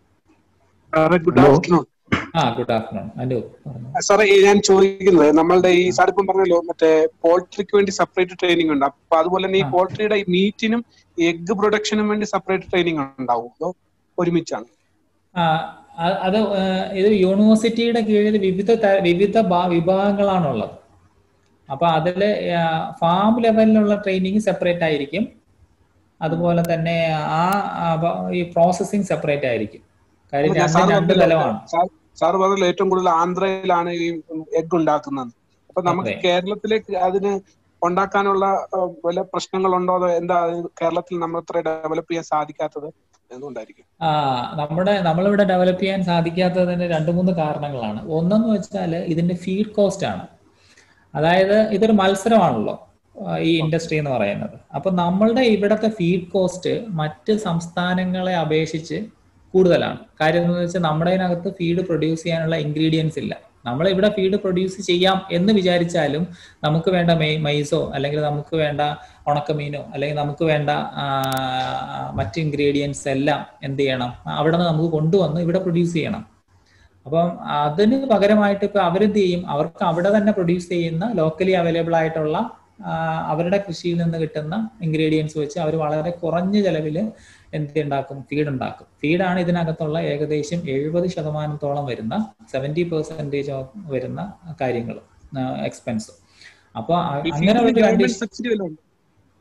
സാറേ ഗുഡ് Hello. ആഫ്റ്റർനൂൺ ആ ഗുഡ് ആഫ്റ്റർനൂൺ അനു പറഞ്ഞു സാറേ ഈ ഞാൻ ചോദിക്കുന്നത് നമ്മളുടെ ഈ സാർ ഇപ്പം പറഞ്ഞല്ലോ മറ്റേ പോൾട്രിക്ക് വേണ്ടി സെപ്പറേറ്റ് ട്രെയിനിങ് ഉണ്ട് അപ്പൊ അതുപോലെ തന്നെ ഈ ആ. പോൾട്രിയുടെ ഈ മീറ്റിനും എഗ് പ്രൊഡക്ഷനും വേണ്ടി സെപ്പറേറ്റ് ട്രെയിനിങ് ഉണ്ടാവും അതോ ഒരുമിച്ചാണ് ആ അ- അത് ആ, ഇത് യൂണിവേഴ്സിറ്റിയുടെ കീഴിൽ വിവിധ ത- വിവിധ ഭാ- വിഭാഗങ്ങളാണുള്ളത് അപ്പൊ അതില് ഫാം ലെവലിലുള്ള ട്രെയിനിങ് സെപ്പറേറ്റ് ആയിരിക്കും അതുപോലെ തന്നെ ആ ആ, ബ- ഈ പ്രോസസ്സിംഗ് സെപ്പറേറ്റ് ആയിരിക്കും കാര്യം അപ്പൊ ഞാൻ രണ്ട് സാറ് രണ്ട് പറഞ്ഞല്ലോ, തലമാണ് സാർ- സാറ് പറഞ്ഞല്ലോ ഏറ്റവും കൂടുതൽ ആന്ധ്രയിലാണ് ഈ എഗ് ഉണ്ടാക്കുന്നത് അപ്പൊ നമുക്ക് അതെ. കേരളത്തിലേക്ക് അതിന് ഉണ്ടാക്കാനുള്ള ആ, വല്ല പ്രശ്നങ്ങളുണ്ടോ അതോ എന്താ അത് കേരളത്തിൽ നമ്മൾ ഇത്ര ഡെവലപ്പ് ചെയ്യാൻ സാധിക്കാത്തത് എന്തുകൊണ്ടായിരിക്കും ആ നമ്മുടെ നമ്മളിവിടെ ഡെവലപ്പ് ചെയ്യാൻ സാധിക്കാത്തതിന് രണ്ട് മൂന്ന് കാരണങ്ങളാണ് ഒന്നെന്ന് വെച്ചാൽ ഇതിന്റെ ഫീഡ് കോസ്റ്റ് ആണ് അതായത് ഇതൊരു മത്സരമാണല്ലോ ആ, ഈ ഇൻഡസ്ട്രി എന്ന് പറയുന്നത് അപ്പൊ നമ്മളുടെ ഇവിടുത്തെ ഫീഡ് കോസ്റ്റ് മറ്റ് സംസ്ഥാനങ്ങളെ അപേക്ഷിച്ച് കൂടുതലാണ് കാര്യം എന്ന് വെച്ചാൽ നമ്മുടെ അതിനകത്ത് ഫീഡ് പ്രൊഡ്യൂസ് ചെയ്യാനുള്ള ഇൻഗ്രീഡിയൻസ് ഇല്ല നമ്മൾ ഇവിടെ ഫീഡ് പ്രൊഡ്യൂസ് ചെയ്യാം എന്ന് വിചാരിച്ചാലും നമുക്ക് വേണ്ട മെയ് മൈസോ അല്ലെങ്കിൽ നമുക്ക് വേണ്ട ഉണക്കമീനോ അല്ലെങ്കിൽ നമുക്ക് വേണ്ട ആ, മറ്റ് ഇൻഗ്രീഡിയൻസ് എല്ലാം എന്ത് ചെയ്യണം അവിടെ നിന്ന് നമുക്ക് കൊണ്ടുവന്ന് ഇവിടെ പ്രൊഡ്യൂസ് ചെയ്യണം അപ്പം അതിന് പകരമായിട്ട് ഇപ്പൊ അവരെന്ത് ചെയ്യും അവർക്ക് അവിടെ തന്നെ പ്രൊഡ്യൂസ് ചെയ്യുന്ന ലോക്കലി അവൈലബിൾ ആയിട്ടുള്ള ആ, അവരുടെ കൃഷിയിൽ നിന്ന് കിട്ടുന്ന ഇൻഗ്രീഡിയൻസ് വെച്ച് അവർ വളരെ കുറഞ്ഞ ചെലവിൽ എന്ത് ഉണ്ടാക്കും ഫീഡ് ഉണ്ടാക്കും ഫീഡാണ് ഇതിനകത്തുള്ള ഏകദേശം എഴുപത് ശതമാനത്തോളം വരുന്ന സെവൻറ്റി പെർസെൻറ്റേജ് വരുന്ന കാര്യങ്ങൾ എക്സ്പെൻസ് അപ്പോൾ അങ്ങനെ ഒരു ഗവൺമെന്റ് കണ്ടീഷൻ സബ്സിഡി വല്ലതും ഉണ്ടോ?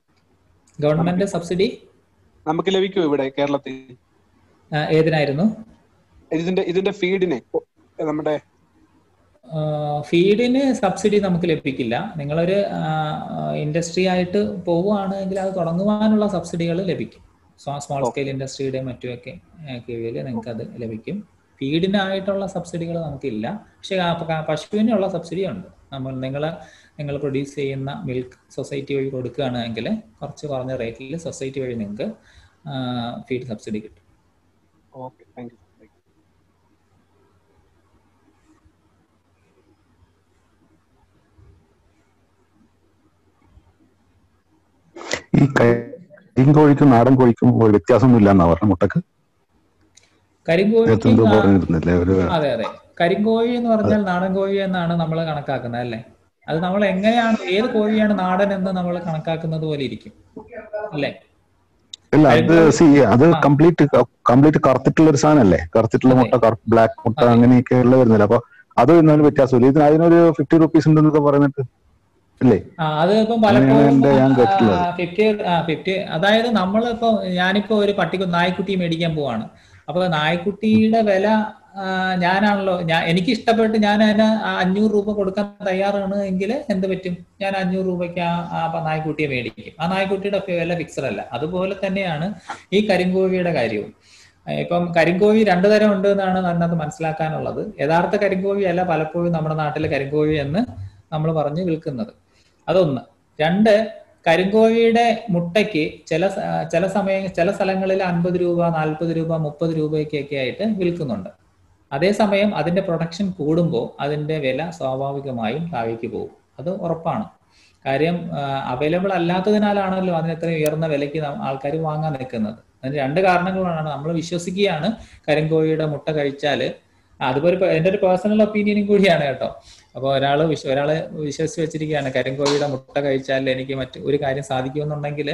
ഗവൺമെന്റ് സബ്സിഡി നമുക്ക് ലഭിക്കുമോ ഇവിടെ കേരളത്തിൽ ഏതിനായിരുന്നു ഇതിന്റെ ഇതിന്റെ ഫീഡിനെ നമ്മുടെ ഫീഡിന് സബ്സിഡി നമുക്ക് ലഭിക്കില്ല നിങ്ങളൊരു ഇൻഡസ്ട്രി ആയിട്ട് പോവുകയാണെങ്കിൽ അത് തുടങ്ങുവാനുള്ള സബ്സിഡികൾ ലഭിക്കും സ്മോൾ സ്കെയിൽ ഇൻഡസ്ട്രിയുടെ മറ്റുമൊക്കെ കീഴിൽ നിങ്ങൾക്ക് അത് ലഭിക്കും ഫീഡിനായിട്ടുള്ള സബ്സിഡികൾ നമുക്കില്ല പക്ഷെ ആ പ- പശുവിനുള്ള സബ്സിഡി ഉണ്ട് നമ്മൾ നിങ്ങൾ നിങ്ങൾ പ്രൊഡ്യൂസ് ചെയ്യുന്ന മിൽക്ക് സൊസൈറ്റി വഴി കൊടുക്കുകയാണെങ്കിൽ കുറച്ച് കുറഞ്ഞ റേറ്റിൽ സൊസൈറ്റി വഴി നിങ്ങൾക്ക് ഫീഡ് സബ്സിഡി കിട്ടും ഓക്കെ താങ്ക് യു ഈ കരിങ്കോഴിക്കും നാടൻ കോഴിക്കും ഒരു വ്യത്യാസമൊന്നുമില്ല എന്നാ പറഞ്ഞ മുട്ടക്ക് നേരത്തെ എന്തോ കരിങ്കോഴിക്ക് പറഞ്ഞിരുന്നില്ലേ ഒരു അതെ അതെ കരിങ്കോഴി എന്ന് പറഞ്ഞാൽ നാടൻ കോഴി എന്നാണ് നമ്മൾ കണക്കാക്കുന്നത് അല്ലേ അത് നമ്മൾ എങ്ങനെയാണ് ഏത് കോഴിയാണ് നാടൻ എന്ന് നമ്മൾ കണക്കാക്കുന്നത് പോലെ ഇരിക്കും അല്ലേ ഇല്ല അത് സി അത് കംപ്ലീറ്റ് കംപ്ലീറ്റ് കറുത്തിട്ടുള്ള ഒരു സാധനമല്ലേ കറുത്തിട്ടുള്ള മുട്ട ബ്ലാക്ക് മുട്ട അങ്ങനെയൊക്കെ ഉള്ള വരുന്നില്ല അപ്പൊ അത് വരുന്നതിന് വ്യത്യാസമില്ല ഇതിന് അതിനൊരു ഫിഫ്റ്റി റുപ്പീസ് ഉണ്ടെന്നൊക്കെ പറയുന്നിട്ട് ഇല്ലേ ആ അത് ഇപ്പം അങ്ങനെയാണ് പലപ്പോഴും എന്റെ ഞാൻ കേട്ടിട്ടുള്ളത് ഫിഫ്റ്റി ആ ഫിഫ്റ്റി അതായത് നമ്മളിപ്പോ ഞാനിപ്പോ ഒരു പട്ടിക്ക് നായ്ക്കുട്ടി മേടിക്കാൻ പോവാണ് അപ്പൊ നായ്ക്കുട്ടിയുടെ വില ആ, ഞാനാണല്ലോ ഞാൻ എനിക്ക് ഇഷ്ടപ്പെട്ട് ഞാൻ അതിന് ആ അഞ്ഞൂറ് രൂപ കൊടുക്കാൻ തയ്യാറാണ് എങ്കിൽ എന്ത് പറ്റും ഞാൻ അഞ്ഞൂറ് രൂപയ്ക്ക് ആ ആ പ- നായ്ക്കുട്ടിയെ മേടിക്കും ആ നായ്ക്കുട്ടിയുടെ ഫി- വില ഫിക്സഡ് അല്ല അതുപോലെ തന്നെയാണ് ഈ കരിങ്കോഴിയുടെ കാര്യവും ആ, ഇപ്പം കരിങ്കോഴി രണ്ടു തരം ഉണ്ട് എന്നാണ് അതിനകത്ത് മനസ്സിലാക്കാനുള്ളത് യഥാർത്ഥ കരിങ്കോഴി അല്ല പലപ്പോഴും നമ്മുടെ നാട്ടിലെ കരിങ്കോഴി എന്ന് നമ്മൾ പറഞ്ഞ് വിൽക്കുന്നത് അതൊന്ന് രണ്ട് കരിങ്കോഴിയുടെ മുട്ടയ്ക്ക് ചില സ- ചില സമയം ചില സ്ഥലങ്ങളിൽ അൻപത് രൂപ നാൽപ്പത് രൂപ മുപ്പത് രൂപയ്ക്കൊക്കെ ആയിട്ട് വിൽക്കുന്നുണ്ട് അതേസമയം അതിന്റെ പ്രൊഡക്ഷൻ കൂടുമ്പോൾ അതിന്റെ വില സ്വാഭാവികമായും താഴേക്ക് പോകും അത് ഉറപ്പാണ് കാര്യം അവൈലബിൾ അല്ലാത്തതിനാലാണല്ലോ അതിന് ഇത്രയും ഉയർന്ന വിലയ്ക്ക് ആൾക്കാർ വാങ്ങാൻ നിൽക്കുന്നത് അതിന് രണ്ട് കാരണങ്ങളാണ് നമ്മൾ വിശ്വസിക്കുകയാണ് കരിങ്കോഴിയുടെ മുട്ട കഴിച്ചാൽ അതുപോലെ ഇപ്പൊ എന്റെ ഒരു പേഴ്സണൽ ഒപ്പീനിയനും കൂടിയാണ് കേട്ടോ അപ്പോൾ ഒരാൾ വിശ്വ ഒരാൾ വിശ്വസിച്ച് വെച്ചിരിക്കുകയാണ് കരിങ്കോഴിയുടെ മുട്ട കഴിച്ചാൽ എനിക്ക് മറ്റു ഒരു കാര്യം സാധിക്കുമെന്നുണ്ടെങ്കിൽ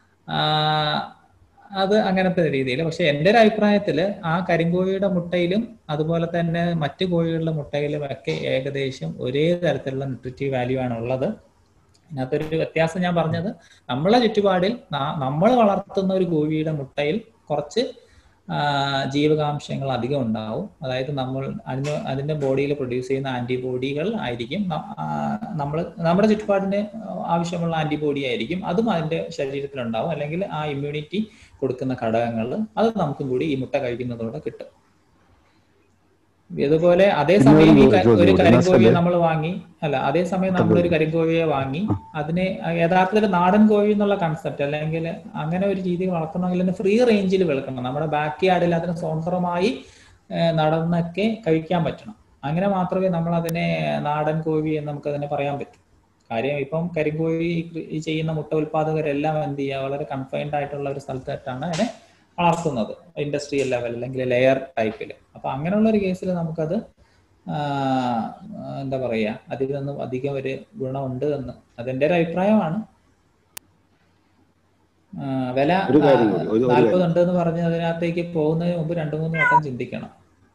അത് അങ്ങനത്തെ രീതിയിൽ പക്ഷെ എൻ്റെ ഒരു അഭിപ്രായത്തിൽ ആ കരിങ്കോഴിയുടെ മുട്ടയിലും അതുപോലെ തന്നെ മറ്റു കോഴികളുടെ മുട്ടയിലും ഒക്കെ ഏകദേശം ഒരേ തരത്തിലുള്ള ന്യൂട്രിറ്റീവ് വാല്യൂ ആണ് ഉള്ളത് ഇതിനകത്തൊരു വ്യത്യാസം ഞാൻ പറഞ്ഞത് നമ്മളെ ചുറ്റുപാടിൽ നമ്മൾ വളർത്തുന്ന ഒരു കോഴിയുടെ മുട്ടയിൽ കുറച്ച് ആ, ജീവകാംശങ്ങൾ അധികം ഉണ്ടാവും അതായത് നമ്മൾ അതിന് അതിന്റെ ബോഡിയിൽ പ്രൊഡ്യൂസ് ചെയ്യുന്ന ആന്റിബോഡികൾ ആയിരിക്കും നമ്മൾ നമ്മുടെ ചുറ്റുപാടിന് ആവശ്യമുള്ള ആന്റിബോഡി ആയിരിക്കും അതും അതിന്റെ ശരീരത്തിലുണ്ടാവും അല്ലെങ്കിൽ ആ ഇമ്മ്യൂണിറ്റി കൊടുക്കുന്ന ഘടകങ്ങൾ അത് നമുക്കും കൂടി ഈ മുട്ട കഴിക്കുന്നതോടെ കിട്ടും ഇതുപോലെ അതേസമയം ഈ ക- ചോദ്യം ഒരു കൂടി. കരിങ്കോഴിയെ നസല്. നമ്മൾ വാങ്ങി അല്ല അതേസമയം നമ്മളൊരു കരിങ്കോഴിയെ വാങ്ങി അതിനെ യഥാർത്ഥത്തിൽ നാടൻ കോഴി എന്നുള്ള കൺസെപ്റ്റ് അല്ലെങ്കിൽ അങ്ങനെ ഒരു രീതി വളർത്തണമെങ്കിൽ അതിന് ഫ്രീ റേഞ്ചിൽ വിളക്കണം നമ്മുടെ ബാക്ക് യാർഡിൽ അതിന് സ്വതന്ത്രമായി ഏഹ്, നടന്നൊക്കെ കഴിക്കാൻ പറ്റണം അങ്ങനെ മാത്രമേ നമ്മൾ അതിനെ നാടൻ കോഴി എന്ന് നമുക്ക് അതിനെ പറയാൻ പറ്റൂ കാര്യം ഇപ്പം കരിങ്കോഴി കൃ- ഈ ചെയ്യുന്ന മുട്ട ഉൽപാദകരെല്ലാം എന്ത് ചെയ്യുക വളരെ കൺഫൈൻഡ് ആയിട്ടുള്ള ഒരു സ്ഥലത്തായിട്ടാണ് അതിനെ വളർത്തുന്നത് ഇൻഡസ്ട്രിയൽ ലെവൽ അല്ലെങ്കിൽ ലെയർ ടൈപ്പിൽ അപ്പൊ അങ്ങനെയുള്ള ഒരു കേസിൽ നമുക്കത് ആ, എന്താ പറയാ അതിൽ നിന്നും അധികം ഒരു ഗുണമുണ്ട് എന്ന് അതെന്റെ ഒരു അഭിപ്രായമാണ് ആ, വില ഒരു കാര്യം കൂടി, ഒരു- ഒരു നാൽപ്പത് കാര്യം. ഉണ്ട് എന്ന് പറഞ്ഞ് അതിനകത്തേക്ക് പോകുന്നതിന് മുമ്പ് രണ്ടു മൂന്ന് വട്ടം ചിന്തിക്കണം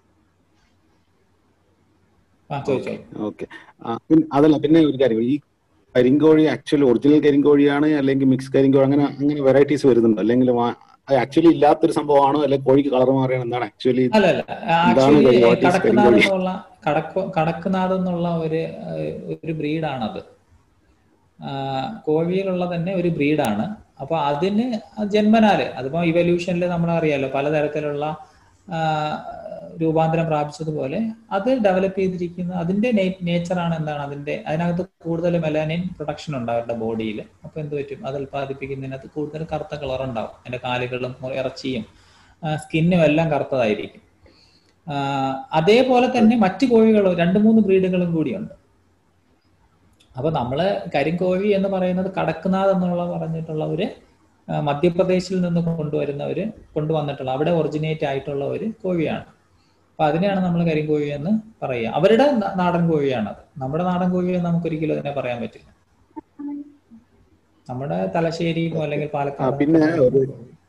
ആ ചോദിച്ചോ ഓക്കെ പിന്നെ അതല്ല പിന്നെ ഒരു കാര്യം ഈ കരിങ്കോഴി ആക്ച്വലി ഒറിജിനൽ കരിങ്കോഴിയാണ് അല്ലെങ്കിൽ മിക്സ് കരിങ്കോഴി അങ്ങനെ അങ്ങനെ വെറൈറ്റീസ് വരുന്നുണ്ടോ അല്ലെങ്കിൽ ആക്ച്വലി ഇല്ലാത്തൊരു സംഭവമാണോ അല്ലെങ്കിൽ കോഴിക്ക് കളർ മാറിയാണ് എന്താണ് ആക്ച്വലി അല്ല അല്ല എന്താണ് ആക്ച്വലി കരിങ്കോഴി? What is കടക്കുനാട് കരിങ്കോഴി? എന്നുള്ള കടക്ക് കടക്കുനാട് എന്നുള്ള ഒരു ഏഹ്, ഒരു ബ്രീഡാണത് കോഴിയിലുള്ള തന്നെ ഒരു ബ്രീഡാണ് അപ്പൊ അതിന് ജന്മനാല് അതിപ്പോ ഇവല്യൂഷനിൽ നമ്മളറിയാലോ പലതരത്തിലുള്ള ആ, രൂപാന്തരം പ്രാപിച്ചതുപോലെ അത് ഡെവലപ്പ് ചെയ്തിരിക്കുന്ന അതിന്റെ നേച്ചറാണ് എന്താണ് അതിന്റെ അതിനകത്ത് കൂടുതൽ മെലാനിൻ പ്രൊഡക്ഷൻ ഉണ്ട് അവരുടെ ബോഡിയിൽ അപ്പൊ എന്ത് പറ്റും അത് ഉൽപ്പാദിപ്പിക്കുന്നതിനകത്ത് കൂടുതൽ കറുത്ത കളർ ഉണ്ടാവും അതിന്റെ കാലുകളും ഇറച്ചിയും സ്കിന്നും എല്ലാം കറുത്തതായിരിക്കും ആ, അതേപോലെ തന്നെ മറ്റു കോഴികളും രണ്ട് മൂന്ന് ബ്രീഡുകളും കൂടിയുണ്ട് അപ്പൊ നമ്മള് കരിങ്കോഴി എന്ന് പറയുന്നത് കടക്കുനാഥ് എന്നുള്ള പറഞ്ഞിട്ടുള്ള ഒരു ആ, മധ്യപ്രദേശിൽ നിന്ന് കൊണ്ടുവരുന്ന ഒരു കൊണ്ടുവന്നിട്ടുള്ള അവിടെ ഒറിജിനേറ്റ് ആയിട്ടുള്ള ഒരു കോഴിയാണ് അപ്പൊ അതിനെയാണ് നമ്മൾ കരിങ്കോഴി എന്ന് പറയുക അവരുടെ ന- നാടൻ കോഴിയാണത് നമ്മുടെ നാടൻ കോഴിയെ നമുക്കൊരിക്കലും അതിനെ പറയാൻ പറ്റില്ല നമ്മുടെ തലശ്ശേരിയിലോ അല്ലെങ്കിൽ ആ, പാലക്കാട് പിന്നെ ഒരു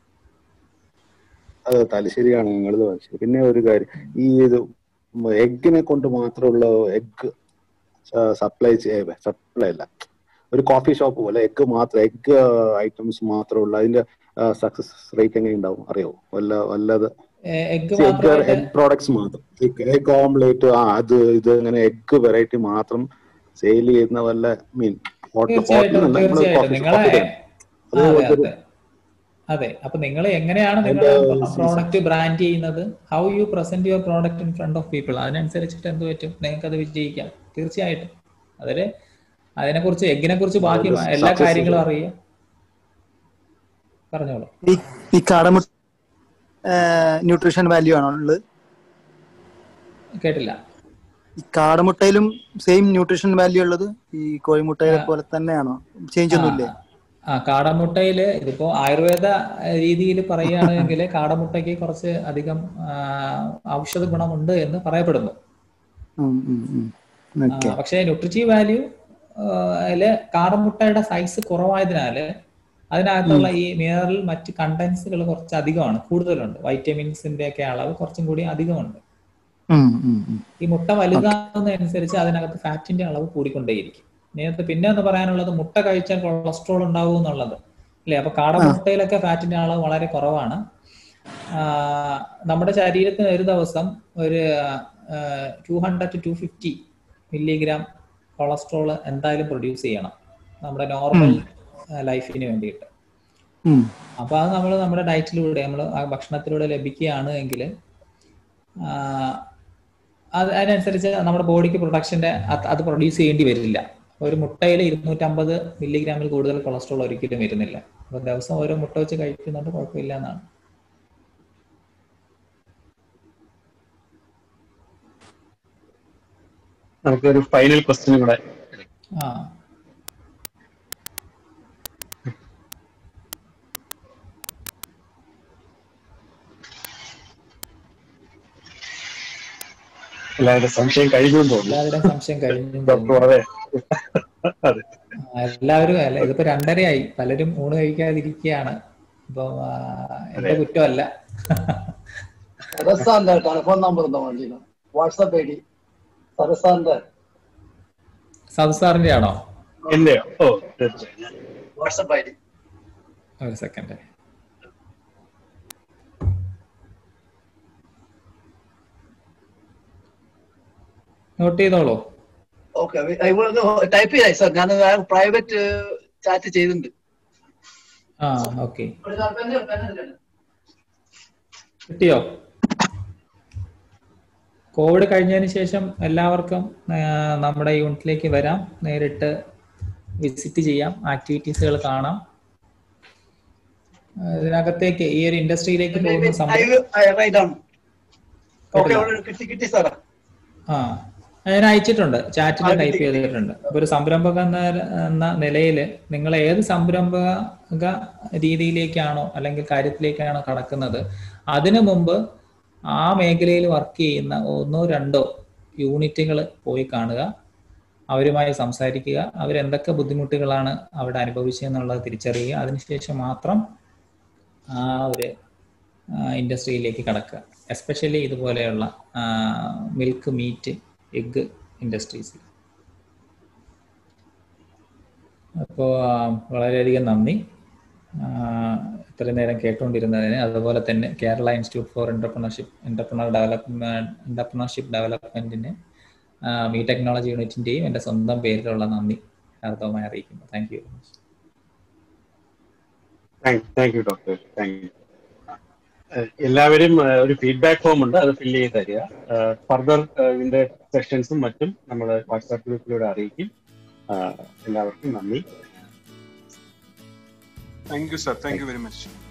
അത് തലശ്ശേരിയാണ് ഞങ്ങൾ പിന്നെ ഒരു കാര്യം ഈ ഇത് എഗ്ഗിനെ കൊണ്ട് മാത്രമുള്ള എഗ്ഗ് സപ്ലൈ സപ്ലൈ അല്ല ഒരു കോഫി ഷോപ്പ് പോലെ എഗ്ഗ് മാത്രം എഗ്ഗ് ഐറ്റംസ് മാത്രമുള്ള അതിന്റെ സക്സസ് റേറ്റ് എങ്ങനെ ഉണ്ടാവും അറിയോ വല്ല വല്ലത് എഗ് എഗ് മാത്രമായിട്ട് എഗ് പ്രോഡക്ട്സ് മാത്രം എഗ് ഓംലേറ്റ് ആ അത് ഇത് അങ്ങനെ എഗ് വെറൈറ്റി മാത്രം സെയിൽ ചെയ്യുന്ന വല്ല മീൻ തീർച്ചയായിട്ടും തീർച്ചയായിട്ടും നിങ്ങളെ അത് അതെ ഒരു- അതെ അതെ അപ്പൊ നിങ്ങൾ എങ്ങനെയാണ് നിങ്ങൾ അതിന്റെ പ്രോഡക്റ്റ് ബ്രാൻഡ് ചെയ്യുന്നത് how you present your product in front of people അതിനനുസരിച്ചിട്ട് എന്ത് പറ്റും നിങ്ങൾക്ക് അത് വിജയിക്കാം തീർച്ചയായിട്ടും അതില് അതിനെക്കുറിച്ച് എഗ്ഗിനെ കുറിച്ച് ബാക്കി അത് എല്ലാ success കാര്യങ്ങളും അറിയാം പറഞ്ഞോളൂ ഈ ഈ കാടമുട്ട ന്യൂട്രീഷൻ വാല്യൂ ആണോ ഉള്ളത് കേട്ടില്ല ഈ കാടമുട്ടയിലും സെയിം ന്യൂട്രീഷൻ വാല്യൂ ഉള്ളത് ഈ കോഴിമുട്ടയെ പോലെ തന്നെയാണോ ചേഞ്ച് ഒന്നുമില്ലേ ആ കാടമുട്ടയില് ഇതിപ്പോ ആയുർവേദ രീതിയിൽ പറയുകയാണെങ്കിൽ കാടമുട്ടയ്ക്ക് കുറച്ച് അധികം ആ, ഔഷധ ഗുണമുണ്ട് എന്ന് പറയപ്പെടുന്നു ഉം, ഉം, ഉം. ആ, ഓക്കെ പക്ഷേ ന്യൂട്രിറ്റീവ് വാല്യൂ അതില് കാടമുട്ടയുടെ സൈസ് കുറവായതിനാല് അതിനകത്തുള്ള ഈ മിനറൽ മറ്റ് കണ്ടൻസുകൾ കുറച്ച് അധികമാണ് കൂടുതലുണ്ട് വൈറ്റമിൻസിന്റെ ഒക്കെ അളവ് കുറച്ചും കൂടി അധികമുണ്ട് ഉം, ഉം, ഉം. ഈ മുട്ട വലുതാകുന്നതനുസരിച്ച് അതിനകത്ത് ഫാറ്റിന്റെ അളവ് കൂടിക്കൊണ്ടേയിരിക്കും നേരത്തെ പിന്നെ എന്ന് പറയാനുള്ളത് മുട്ട കഴിച്ചാൽ കൊളസ്ട്രോൾ ഉണ്ടാവും എന്നുള്ളത് അല്ലേ അപ്പൊ കാടമുട്ടയിലൊക്കെ ഫാറ്റിന്റെ അളവ് വളരെ കുറവാണ് ആ, നമ്മുടെ ശരീരത്തിന് ഒരു ദിവസം ഒരു two hundred two two fifty milligram cholesterol എന്തായാലും പ്രൊഡ്യൂസ് ചെയ്യണം നമ്മുടെ നോർമൽ ലൈഫിന് വേണ്ടിയിട്ട് ഉം. അപ്പൊ അത് നമ്മൾ നമ്മുടെ ഡയറ്റിലൂടെ നമ്മൾ ആ ഭക്ഷണത്തിലൂടെ ലഭിക്കുകയാണ് എങ്കിൽ അത് അതിനനുസരിച്ച് നമ്മുടെ ബോഡിക്ക് പ്രൊഡക്ഷന്റെ അത് അത് പ്രൊഡ്യൂസ് ചെയ്യേണ്ടി വരില്ല ഒരു മുട്ടയിൽ ഇരുന്നൂറ്റമ്പത് മില്ലിഗ്രാമിൽ കൂടുതൽ കൊളസ്ട്രോൾ ഒരിക്കലും വരുന്നില്ല അപ്പൊ ദിവസം ഓരോ മുട്ട വെച്ച് കഴിക്കുന്നുണ്ട് കുഴപ്പമില്ല എന്നാണ് നമുക്കൊരു ഫൈനൽ ക്വസ്റ്റ്യൻ കൂടെ ആ എല്ലാവരുടെ സംശയം കഴിഞ്ഞു എന്ന് തോന്നുന്നു എല്ലാവരുടെയും സംശയം കഴിഞ്ഞു ഡോക്ടർ അതെ അതെ ആ, എല്ലാവരും അല്ല ഇതിപ്പോ രണ്ടരയായി പലരും ഊണ് കഴിക്കാതിരിക്കുകയാണ് ഇപ്പൊ എന്റെ കുറ്റമല്ല സരസാന്റെ ടെലിഫോൺ നമ്പർ എന്താ വണ്ടിയിൽ വാട്സാപ്പ് ഐ ഡി സരസാന്റെ സബ്സാറിന്റെ ആണോ എന്റെയോ ഓ തീർച്ചയായും വാട്സാപ്പ് ഐ ഡി ഒരു സെക്കൻഡ് നോട്ട് ചെയ്തോളൂ ഓക്കെ ടൈപ്പ് ചെയ്തായി സാർ ഞാൻ പ്രൈവറ്റ് ചാറ്റ് ചെയ്തിട്ടുണ്ട് ആ ഓക്കെ കിട്ടിയോ കോവിഡ് കഴിഞ്ഞതിന് ശേഷം എല്ലാവർക്കും ആ, നമ്മുടെ യൂണിറ്റിലേക്ക് വരാം നേരിട്ട് വിസിറ്റ് ചെയ്യാം ആക്ടിവിറ്റീസുകൾ കാണാം ആ, ഇതിനകത്തേക്ക് ഈ ഒരു ഇൻഡസ്ട്രിയിലേക്ക് പോകുന്ന സമയം റൈറ്റ് ആണ് ഓക്കെ കിട്ടി കിട്ടി സാറാ ആ ഞാൻ അയച്ചിട്ടുണ്ട് ചാറ്റിൽ ടൈപ്പ് ചെയ്തിട്ടുണ്ട് അപ്പൊ ഒരു സംരംഭക എന്ന എന്ന നിലയിൽ നിങ്ങൾ ഏത് സംരംഭക രീതിയിലേക്കാണോ അല്ലെങ്കിൽ കാര്യത്തിലേക്കാണോ കടക്കുന്നത് അതിനു മുമ്പ് ആ മേഖലയിൽ വർക്ക് ചെയ്യുന്ന ഒന്നോ രണ്ടോ യൂണിറ്റുകൾ പോയി കാണുക അവരുമായി സംസാരിക്കുക അവരെന്തൊക്കെ ബുദ്ധിമുട്ടുകളാണ് അവിടെ അനുഭവിച്ചതെന്നുള്ളത് തിരിച്ചറിയുക അതിനുശേഷം മാത്രം ആ ഒരു ഇൻഡസ്ട്രിയിലേക്ക് കടക്കുക എസ്പെഷ്യലി ഇതുപോലെയുള്ള മിൽക്ക് മീറ്റ് എഗ് ഇൻഡസ്ട്രീസിൽ അപ്പോൾ വളരെയധികം നന്ദി ആ, ഇത്രയും നേരം കേട്ടുകൊണ്ടിരുന്നതിന് അതുപോലെ തന്നെ Kerala institute for entrepreneurship entrepreneur development entrepreneurship ഡെവലപ്മെന്റിന് മീ ടെക്നോളജി യൂണിറ്റിന്റെയും എൻ്റെ സ്വന്തം പേരിലുള്ള നന്ദി ഹാർദവമായി അറിയിക്കുന്നു thank you very much thank thank you doctor thank you എല്ലാവരും ഏഹ്, ഒരു ഫീഡ്ബാക്ക് ഫോം ഉണ്ട് അത് ഫില്ല് ചെയ്ത് തരിക ഫർദർ ഇതിന്റെ സെഷൻസും മറ്റും നമ്മൾ വാട്സാപ്പ് ഗ്രൂപ്പിലൂടെ അറിയിക്കും ആഹ്, എല്ലാവർക്കും നന്ദി Thank you, sir. Thank you very much.